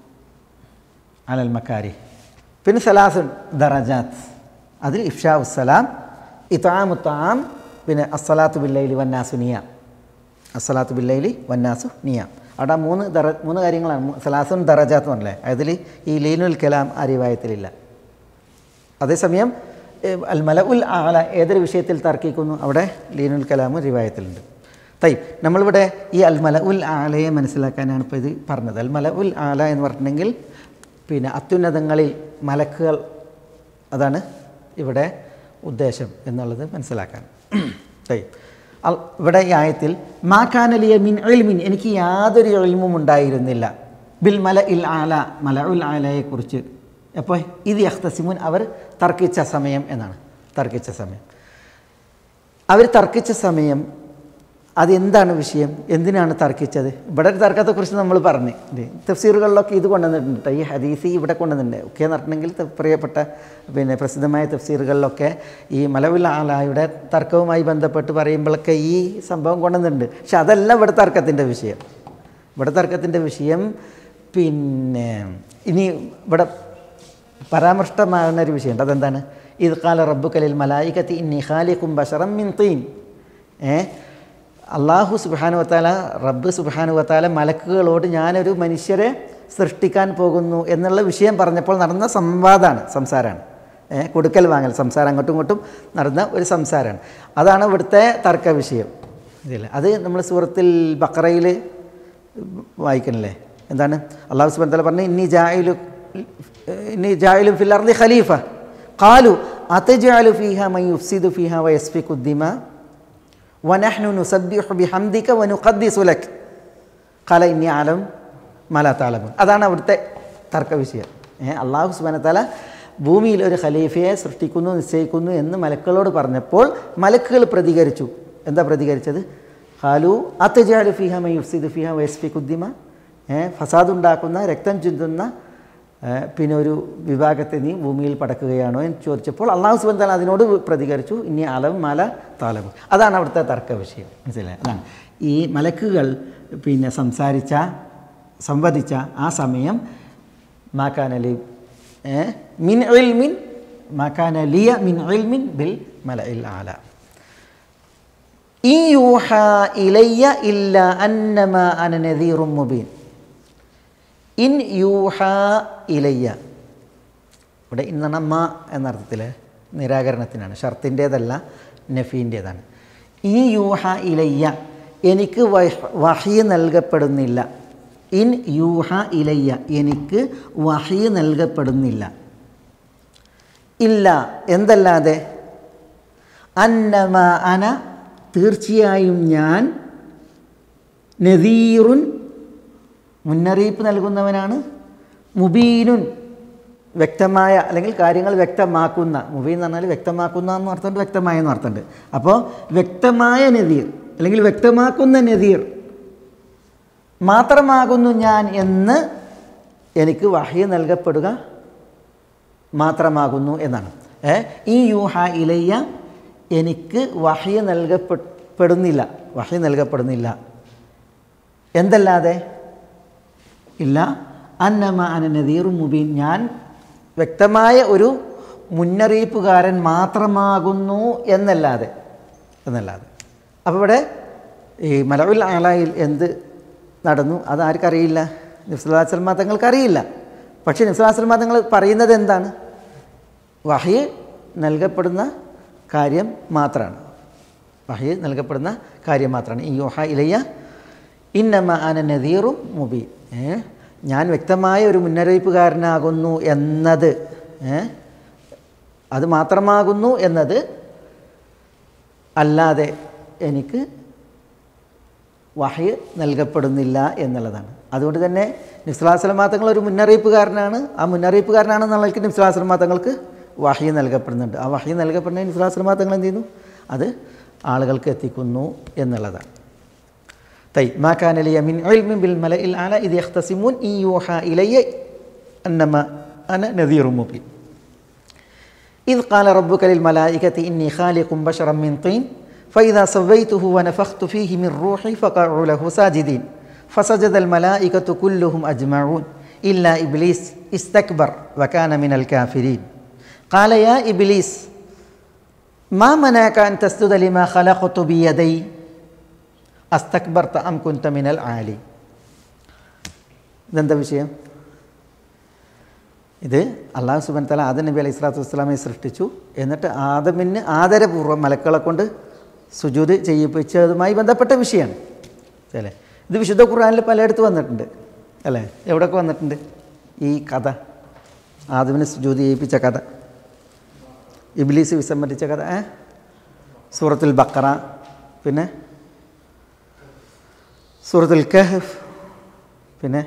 D: അലൽ മക്കാരി പിന്നെ സലാസുൻ ദറജാത്ത് അതിൽ ഇഫ്ഷാ ഉസ്സലാം ഇത്താമു താം പിന്നെ അസ്സലാത്തു ബില്ലൈലി വന്നാസു നിയാം അസ്സലാത്തു ബില്ലൈലി വന്നാസു നിയാം അവിടെ ആ മൂന്ന് ദറ മൂന്ന് കാര്യങ്ങളാണ് മൂ- സലാസുൻ ദറജാത്ത് പറഞ്ഞല്ലേ അതിൽ ഈ ലീനുൽ കലാം ആ റിവായത്തിലില്ല അതേസമയം ഏഹ്, അൽ മല ഉൽ ആല ഏതൊരു വിഷയത്തിൽ തർക്കിക്കുന്നു അവിടെ ലീനുൽ കലാമും റിവായത്തിലുണ്ട് തൈ നമ്മളിവിടെ ഈ അൽ മല ഉൽ ആലയെ മനസ്സിലാക്കാനാണ് ഇപ്പോൾ ഇത് പറഞ്ഞത് അൽ മല ഉൽ ആല എന്ന് പറഞ്ഞിട്ടുണ്ടെങ്കിൽ പിന്നെ അത്യുന്നതങ്ങളിൽ മലക്കുകൾ അതാണ് ഇവിടെ ഉദ്ദേശം എന്നുള്ളത് മനസ്സിലാക്കാൻ തൈ അൽ- ഇവിടെ ഈ ആയത്തിൽ മാക്കാനലിയ മിൻ എൽമിൻ എനിക്ക് യാതൊരു എൽമും ഉണ്ടായിരുന്നില്ല ബിൽ മല ഇൽ ആല മല ഉൽ ആലയെക്കുറിച്ച് അപ്പോൾ ഇത് യഖ്തസിമുൻ അവർ തർക്കിച്ച സമയം എന്നാണ് തർക്കിച്ച സമയം അവർ തർക്കിച്ച സമയം അതെന്താണ് വിഷയം എന്തിനാണ് തർക്കിച്ചത് ഇവിടെ ഒരു തർക്കത്തെക്കുറിച്ച് നമ്മൾ പറഞ്ഞു ഇത് തഫ്സീറുകളിലൊക്കെ ഇത് കൊണ്ടുവന്നിട്ടുണ്ട് ട്ടോ. ഈ ഹദീസ് ഇവിടെ കൊണ്ടുവന്നിട്ടുണ്ട് ഒക്കെ നടത്തണമെങ്കിൽ ത- പ്രിയപ്പെട്ട പിന്നെ പ്രസിദ്ധമായ തഫ്സീറുകളിലൊക്കെ ഈ മലവിൽ ആലായുടെ തർക്കവുമായി ബന്ധപ്പെട്ട് പറയുമ്പോഴൊക്കെ ഈ സംഭവം കൊണ്ടുവന്നിട്ടുണ്ട് പക്ഷെ അതല്ല ഇവിടെ തർക്കത്തിൻ്റെ വിഷയം ഇവിടെ തർക്കത്തിൻ്റെ വിഷയം പിന്നെ ഇനി ഇവിടെ പരാമൃഷ്ടമാകുന്ന ഒരു വിഷയമുണ്ട് അതെന്താണ് ഇത് കാല റബ്ബു കലിൽ മലായിക്കത്തി ഇന്നി ഖാലിഖും ബഷറം മിൻ തീൻ ഏ അള്ളാഹു സുബാനു വത്താല റബ്ബ് സുബാനു വത്താല മലക്കുകളോട് ഞാനൊരു മനുഷ്യരെ സൃഷ്ടിക്കാൻ പോകുന്നു എന്നുള്ള വിഷയം പറഞ്ഞപ്പോൾ നടന്ന സംവാദമാണ് സംസാരമാണ് ഏ കൊടുക്കൽ വാങ്ങൽ സംസാരം അങ്ങോട്ടും ഇങ്ങോട്ടും നടന്ന ഒരു സംസാരമാണ് അതാണ് ഇവിടുത്തെ തർക്ക വിഷയം ഇതില്ല അത് നമ്മൾ സൂറത്തിൽ ബക്കറയിൽ വായിക്കണില്ലേ എന്താണ് അള്ളാഹു സുബാൻ തല പറഞ്ഞു ഇന്നി ജായിലു ഇന്നി ജായിലും ഫിൽ അർദി ഖലീഫ ഖാലു അതജാലു ഫീഹ മൻ യുഫ്സിദു ഫീഹ വയസ്ഫിക്കു ദിമ വനഹ്നു നുസബ്ബിഹു ബിഹംദിക വനുഖദ്ദിസു ലക് ഖാല ഇന്നി ആലം മല താലമുൻ അതാണ് അവിടുത്തെ തർക്ക വിഷയം ഏ അള്ളാഹു സുബാന തല ഭൂമിയിൽ ഒരു ഖലീഫയെ സൃഷ്ടിക്കുന്നു നിശ്ചയിക്കുന്നു എന്ന് മലക്കുകളോട് പറഞ്ഞപ്പോൾ മലക്കുകൾ പ്രതികരിച്ചു എന്താ പ്രതികരിച്ചത് ഹാലു അത്തജാലു ഫിഹ മൈ യുഫ്സിദ് ഫിഹ വയസ്ഫി കുദ്ദിമ ഫസാദ് ഉണ്ടാക്കുന്ന രക്തം ചിന്തുന്ന ഏ, പിന്നെ ഒരു വിഭാഗത്തെ നീ ഭൂമിയിൽ പടക്കുകയാണോ എന്ന് ചോദിച്ചപ്പോൾ അള്ളാഹു സുബൻ താല അതിനോട് പ്രതികരിച്ചു ഇനി അലം മല താലം അതാണ് അവിടുത്തെ തർക്ക വിഷയം മനസ്സിലായി അതാണ് ഈ മലക്കുകൾ പിന്നെ സംസാരിച്ച സംവദിച്ച ആ സമയം മാക്കാനലി ഏ, മിൻ ഇൽമിൻ മാക്കാനലിയ മിൻ ഇൽമിൻ ബിൽ മല ഇൽ ആല ഈ യൂഹ ഇലയ്യ ഇല്ല അന്നമ അന നദീറും മുബീൻ ഇൻ യൂഹ ഇലയ്യ ഇവിടെ ഇന്നാണ് മ എന്നർത്ഥത്തിൽ നിരാകരണത്തിനാണ് ഷർത്തിൻ്റേതല്ല നഫീൻ്റേതാണ് ഈ യൂഹ ഇലയ്യ എനിക്ക് വഹ്- വഹി നൽകപ്പെടുന്നില്ല ഇൻ യൂഹ ഇലയ്യ എനിക്ക് വഹി നൽകപ്പെടുന്നില്ല ഇല്ല എന്തല്ലാതെ അന്നമ അന തീർച്ചയായും ഞാൻ നദീറുൻ മുന്നറിയിപ്പ് നൽകുന്നവനാണ് മുബീനുൻ വ്യക്തമായ അല്ലെങ്കിൽ കാര്യങ്ങൾ വ്യക്തമാക്കുന്ന മുബീൻ എന്ന് പറഞ്ഞാൽ വ്യക്തമാക്കുന്ന എന്ന് അർത്ഥമുണ്ട് വ്യക്തമായ എന്ന് അർത്ഥമുണ്ട് അപ്പോൾ വ്യക്തമായ നദീർ അല്ലെങ്കിൽ വ്യക്തമാക്കുന്ന നദീർ മാത്രമാകുന്നു ഞാൻ എന്ന് എനിക്ക് വഹ്യ നൽകപ്പെടുക മാത്രമാകുന്നു എന്നാണ് ഏ ഈ യൂഹ ഇലയ്യ എനിക്ക് വഹ്യ നൽകപ്പെടുന്നില്ല വഹ്യ നൽകപ്പെടുന്നില്ല എന്തല്ലാതെ ഇല്ല അന്നമ അന നദീറും മുബീൻ ഞാൻ വ്യക്തമായ ഒരു മുന്നറിയിപ്പുകാരൻ മാത്രമാകുന്നു എന്നല്ലാതെ എന്നല്ലാതെ അപ്പോൾ ഇവിടെ ഈ മലവിൽ ആലായിൽ എന്ത് നടന്നു അത് ആർക്കറിയില്ല നിഫ്സലാസ്ലമ തങ്ങൾക്ക് അറിയില്ല പക്ഷേ നിഫ്സലാസ്ലമ തങ്ങൾ പറയുന്നത് എന്താണ് വഹി നൽകപ്പെടുന്ന കാര്യം മാത്രമാണ് വഹി നൽകപ്പെടുന്ന കാര്യം മാത്രമാണ് ഈ യോഹ ഇലയ്യ ഇന്നമ അന നദീറും മുബീൻ ഏ? ഞാൻ വ്യക്തമായ ഒരു മുന്നറിയിപ്പുകാരനാകുന്നു എന്നത് ഏ? അത് മാത്രമാകുന്നു എന്നത് അല്ലാതെ എനിക്ക് വഹയ് നൽകപ്പെടുന്നില്ല എന്നുള്ളതാണ് അതുകൊണ്ട് തന്നെ നിസ്ലാസ്ലമാ തങ്ങൾ ഒരു മുന്നറിയിപ്പുകാരനാണ് ആ മുന്നറിയിപ്പുകാരനാണെന്നുള്ളതിൽ നിസ്ലാസ്ലമാ തങ്ങൾക്ക് വഹയ് നൽകപ്പെടുന്നുണ്ട് ആ വഹയ് നൽകപ്പെടുന്ന നിസ്ലാസ്ലമാ തങ്ങൾ എന്ത് ചെയ്യുന്നു അത് ആളുകൾക്ക് എത്തിക്കുന്നു എന്നുള്ളതാണ് طيب ما كان لي من علم بالملأ الأعلى إذ يختصمون إن يوحى إلي أنما أنا نذير مبين إذ قال ربك للملائكة إني خالق بشرا من طين فإذا سويته ونفخت فيه من روحي فقعوا له ساجدين فسجد الملائكة كلهم أجمعون إلا إبليس استكبر وكان من الكافرين قال يا إبليس ما منعك أن تسجد لما خلقت بيدي أستكبرت أم كنت من العالي ഇതെന്താ വിഷയം ഇത് അള്ളാഹു സുബൻ തല ആദം നബി അലൈഹി സ്വലാത്തു വസ്സലാമെ സൃഷ്ടിച്ചു എന്നിട്ട് ആദമിന് ആദരപൂർവ്വം മലക്കളെ കൊണ്ട് സുജൂത് ചെയ്യിപ്പിച്ചതുമായി ബന്ധപ്പെട്ട വിഷയമാണ് അല്ലേ ഇത് വിശുദ്ധ ഖുർആനിൽ പലയിടത്ത് വന്നിട്ടുണ്ട് അല്ലേ എവിടെയൊക്കെ വന്നിട്ടുണ്ട് ഈ കഥ ആദമിനെ സുജൂത് ചെയ്യിപ്പിച്ച കഥ ഇബ്ലീസ് വിസമ്മതിച്ച കഥ ഏ സൂറത്തുൽ ബക്കറ പിന്നെ സൂറത്തുൽ കഹഫ് പിന്നെ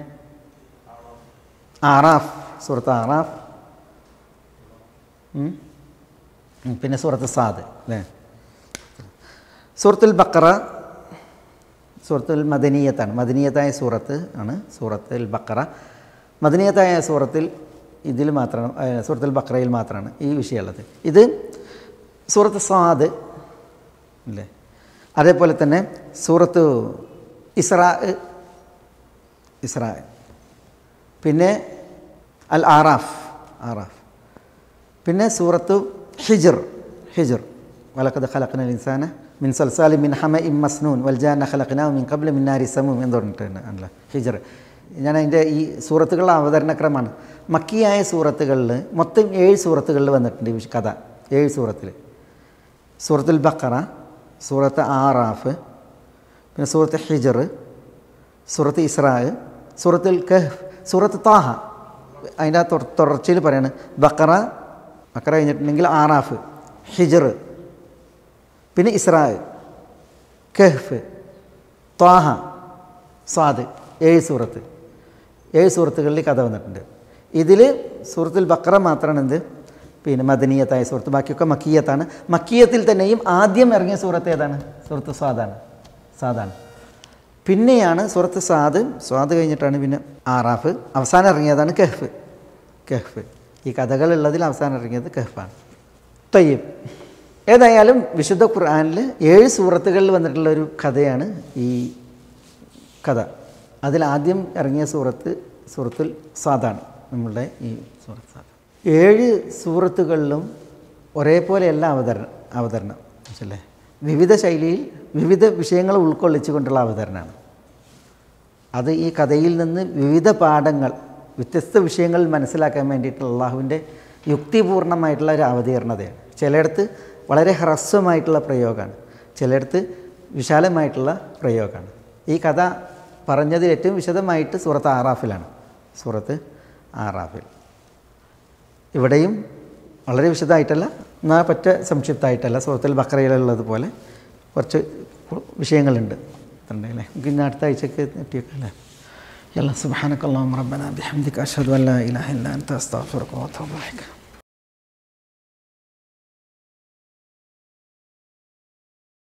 D: ആറാഫ് സൂറത്ത് ആറാഫ് ഉം. ഉം, പിന്നെ സൂറത്ത് സാദ് അല്ലേ സൂറത്തുൽ ബക്കറ സൂറത്തുൽ മദനീയത്താണ് മദനീയത്തായ സൂറത്ത് ആണ് സൂറത്തുൽ ബക്കറ മദനീയത്തായ സൂറത്തിൽ ഇതിൽ മാത്രമാണ് ഏ, സൂറത്തുൽ ബക്കറയിൽ മാത്രമാണ് ഈ വിഷയമുള്ളത് ഇത് സൂറത്ത് സാദ് അല്ലേ അതേപോലെ തന്നെ സൂറത്ത് ഇസ്രാ ഇസ്രാ പിന്നെ അൽ ആറാഫ് ആറാഫ് പിന്നെ സൂറത്തു ഹിജർ ഹിജർ വലക്കത് ഖലഖനൽ ഇൻസാന മിൻ സൽസാലി മിൻ ഹമ ഇം മസ്നൂൻ വൽജാന ഖലഖനാവ് മിൻ കബ്ല മിൻ നാരി സമൂം എന്ന് പറഞ്ഞിട്ടുണ്ട് അല്ല ഹിജർ ഞാൻ അതിൻ്റെ ഈ സൂറത്തുകളുടെ അവതരണക്രമമാണ് മക്കിയായ സൂറത്തുകളിൽ മൊത്തം ഏഴ് സൂറത്തുകളിൽ വന്നിട്ടുണ്ട് ഈ വിഷ- കഥ ഏഴ് സൂറത്തിൽ സൂറത്തുൽ ബക്കറ സൂറത്ത് ആറാഫ് പിന്നെ സൂറത്ത് ഹിജർ സൂറത്ത് ഇസ്രാ സൂറത്തുൽ കഹ്ഫ് സൂറത്ത് താഹ അതിൻ്റെ ആ തുട- തുടർച്ചയിൽ പറയാണ് ബക്കറ ബക്കറ കഴിഞ്ഞിട്ടുണ്ടെങ്കിൽ ആറാഫ് ഹിജർ പിന്നെ ഇസ്രാ കഹ്ഫ് ത്വാഹ സ്വാദ് ഏഴ് സൂറത്ത് ഏഴ് സൂറത്തുകളിൽ കഥ വന്നിട്ടുണ്ട് ഇതിൽ സൂറത്തുൽ ബക്കറ മാത്രമാണ് എന്ത് പിന്നെ മദനീയത്തായ സൂറത്ത് ബാക്കിയൊക്കെ മക്കീയത്താണ് മക്കീയത്തിൽ തന്നെയും ആദ്യം ഇറങ്ങിയ സൂറത്ത് ഏതാണ് സൂറത്ത് സ്വാദാണ് സാദാണ് പിന്നെയാണ് സൂറത്ത് സാദ് സ്വാദ് കഴിഞ്ഞിട്ടാണ് പിന്നെ ആറാഫ് അവസാനം ഇറങ്ങിയതാണ് കഹ്ഫ് കഹ്ഫ് ഈ കഥകളുള്ളതിൽ അവസാനം ഇറങ്ങിയത് കഹ്ഫാണ് തയ്യബ് ഏതായാലും വിശുദ്ധ ഖുർആനിൽ ഏഴ് സൂറത്തുകളിൽ വന്നിട്ടുള്ള ഒരു കഥയാണ് ഈ കഥ അതിൽ ആദ്യം ഇറങ്ങിയ സൂറത്ത് സൂറത്തുൽ സാദാണ് നമ്മളുടെ ഈ സൂറത്ത് സാദ് ഏഴ് സൂറത്തുകളിലും ഒരേപോലെയല്ല അവതരണം അവതരണം മനസ്സിലേ വിവിധ ശൈലിയിൽ വിവിധ വിഷയങ്ങൾ ഉൾക്കൊള്ളിച്ചുകൊണ്ടുള്ള അവതരണമാണ് അത് ഈ കഥയിൽ നിന്ന് വിവിധ പാഠങ്ങൾ വ്യത്യസ്ത വിഷയങ്ങൾ മനസ്സിലാക്കാൻ വേണ്ടിയിട്ടുള്ള അള്ളാഹുവിൻ്റെ യുക്തിപൂർണമായിട്ടുള്ള ഒരു അവതീർണതയാണ് ചിലയിടത്ത് വളരെ ഹ്രസ്വമായിട്ടുള്ള പ്രയോഗമാണ് ചിലയിടത്ത് വിശാലമായിട്ടുള്ള പ്രയോഗമാണ് ഈ കഥ പറഞ്ഞതിൽ ഏറ്റവും വിശദമായിട്ട് സൂറത്ത് ആറാഫിലാണ് സൂറത്ത് ആറാഫിൽ ഇവിടെയും വളരെ വിശദമായിട്ടല്ല എന്നാൽ പറ്റ സംക്ഷിപ്തമായിട്ടല്ല സൂറത്തിൽ ബക്രയിലുള്ളതുപോലെ കുറച്ച് വിഷയങ്ങളുണ്ട് ഉണ്ടല്ലേ നമുക്ക് ഇന്ന് അടുത്ത ആഴ്ചക്ക് എത്തിയേക്കാം അല്ലേ يلا سبحانك اللهم ربنا بحمدك أشهد أن لا إله إلا أنت أستغفرك وأتوب إليك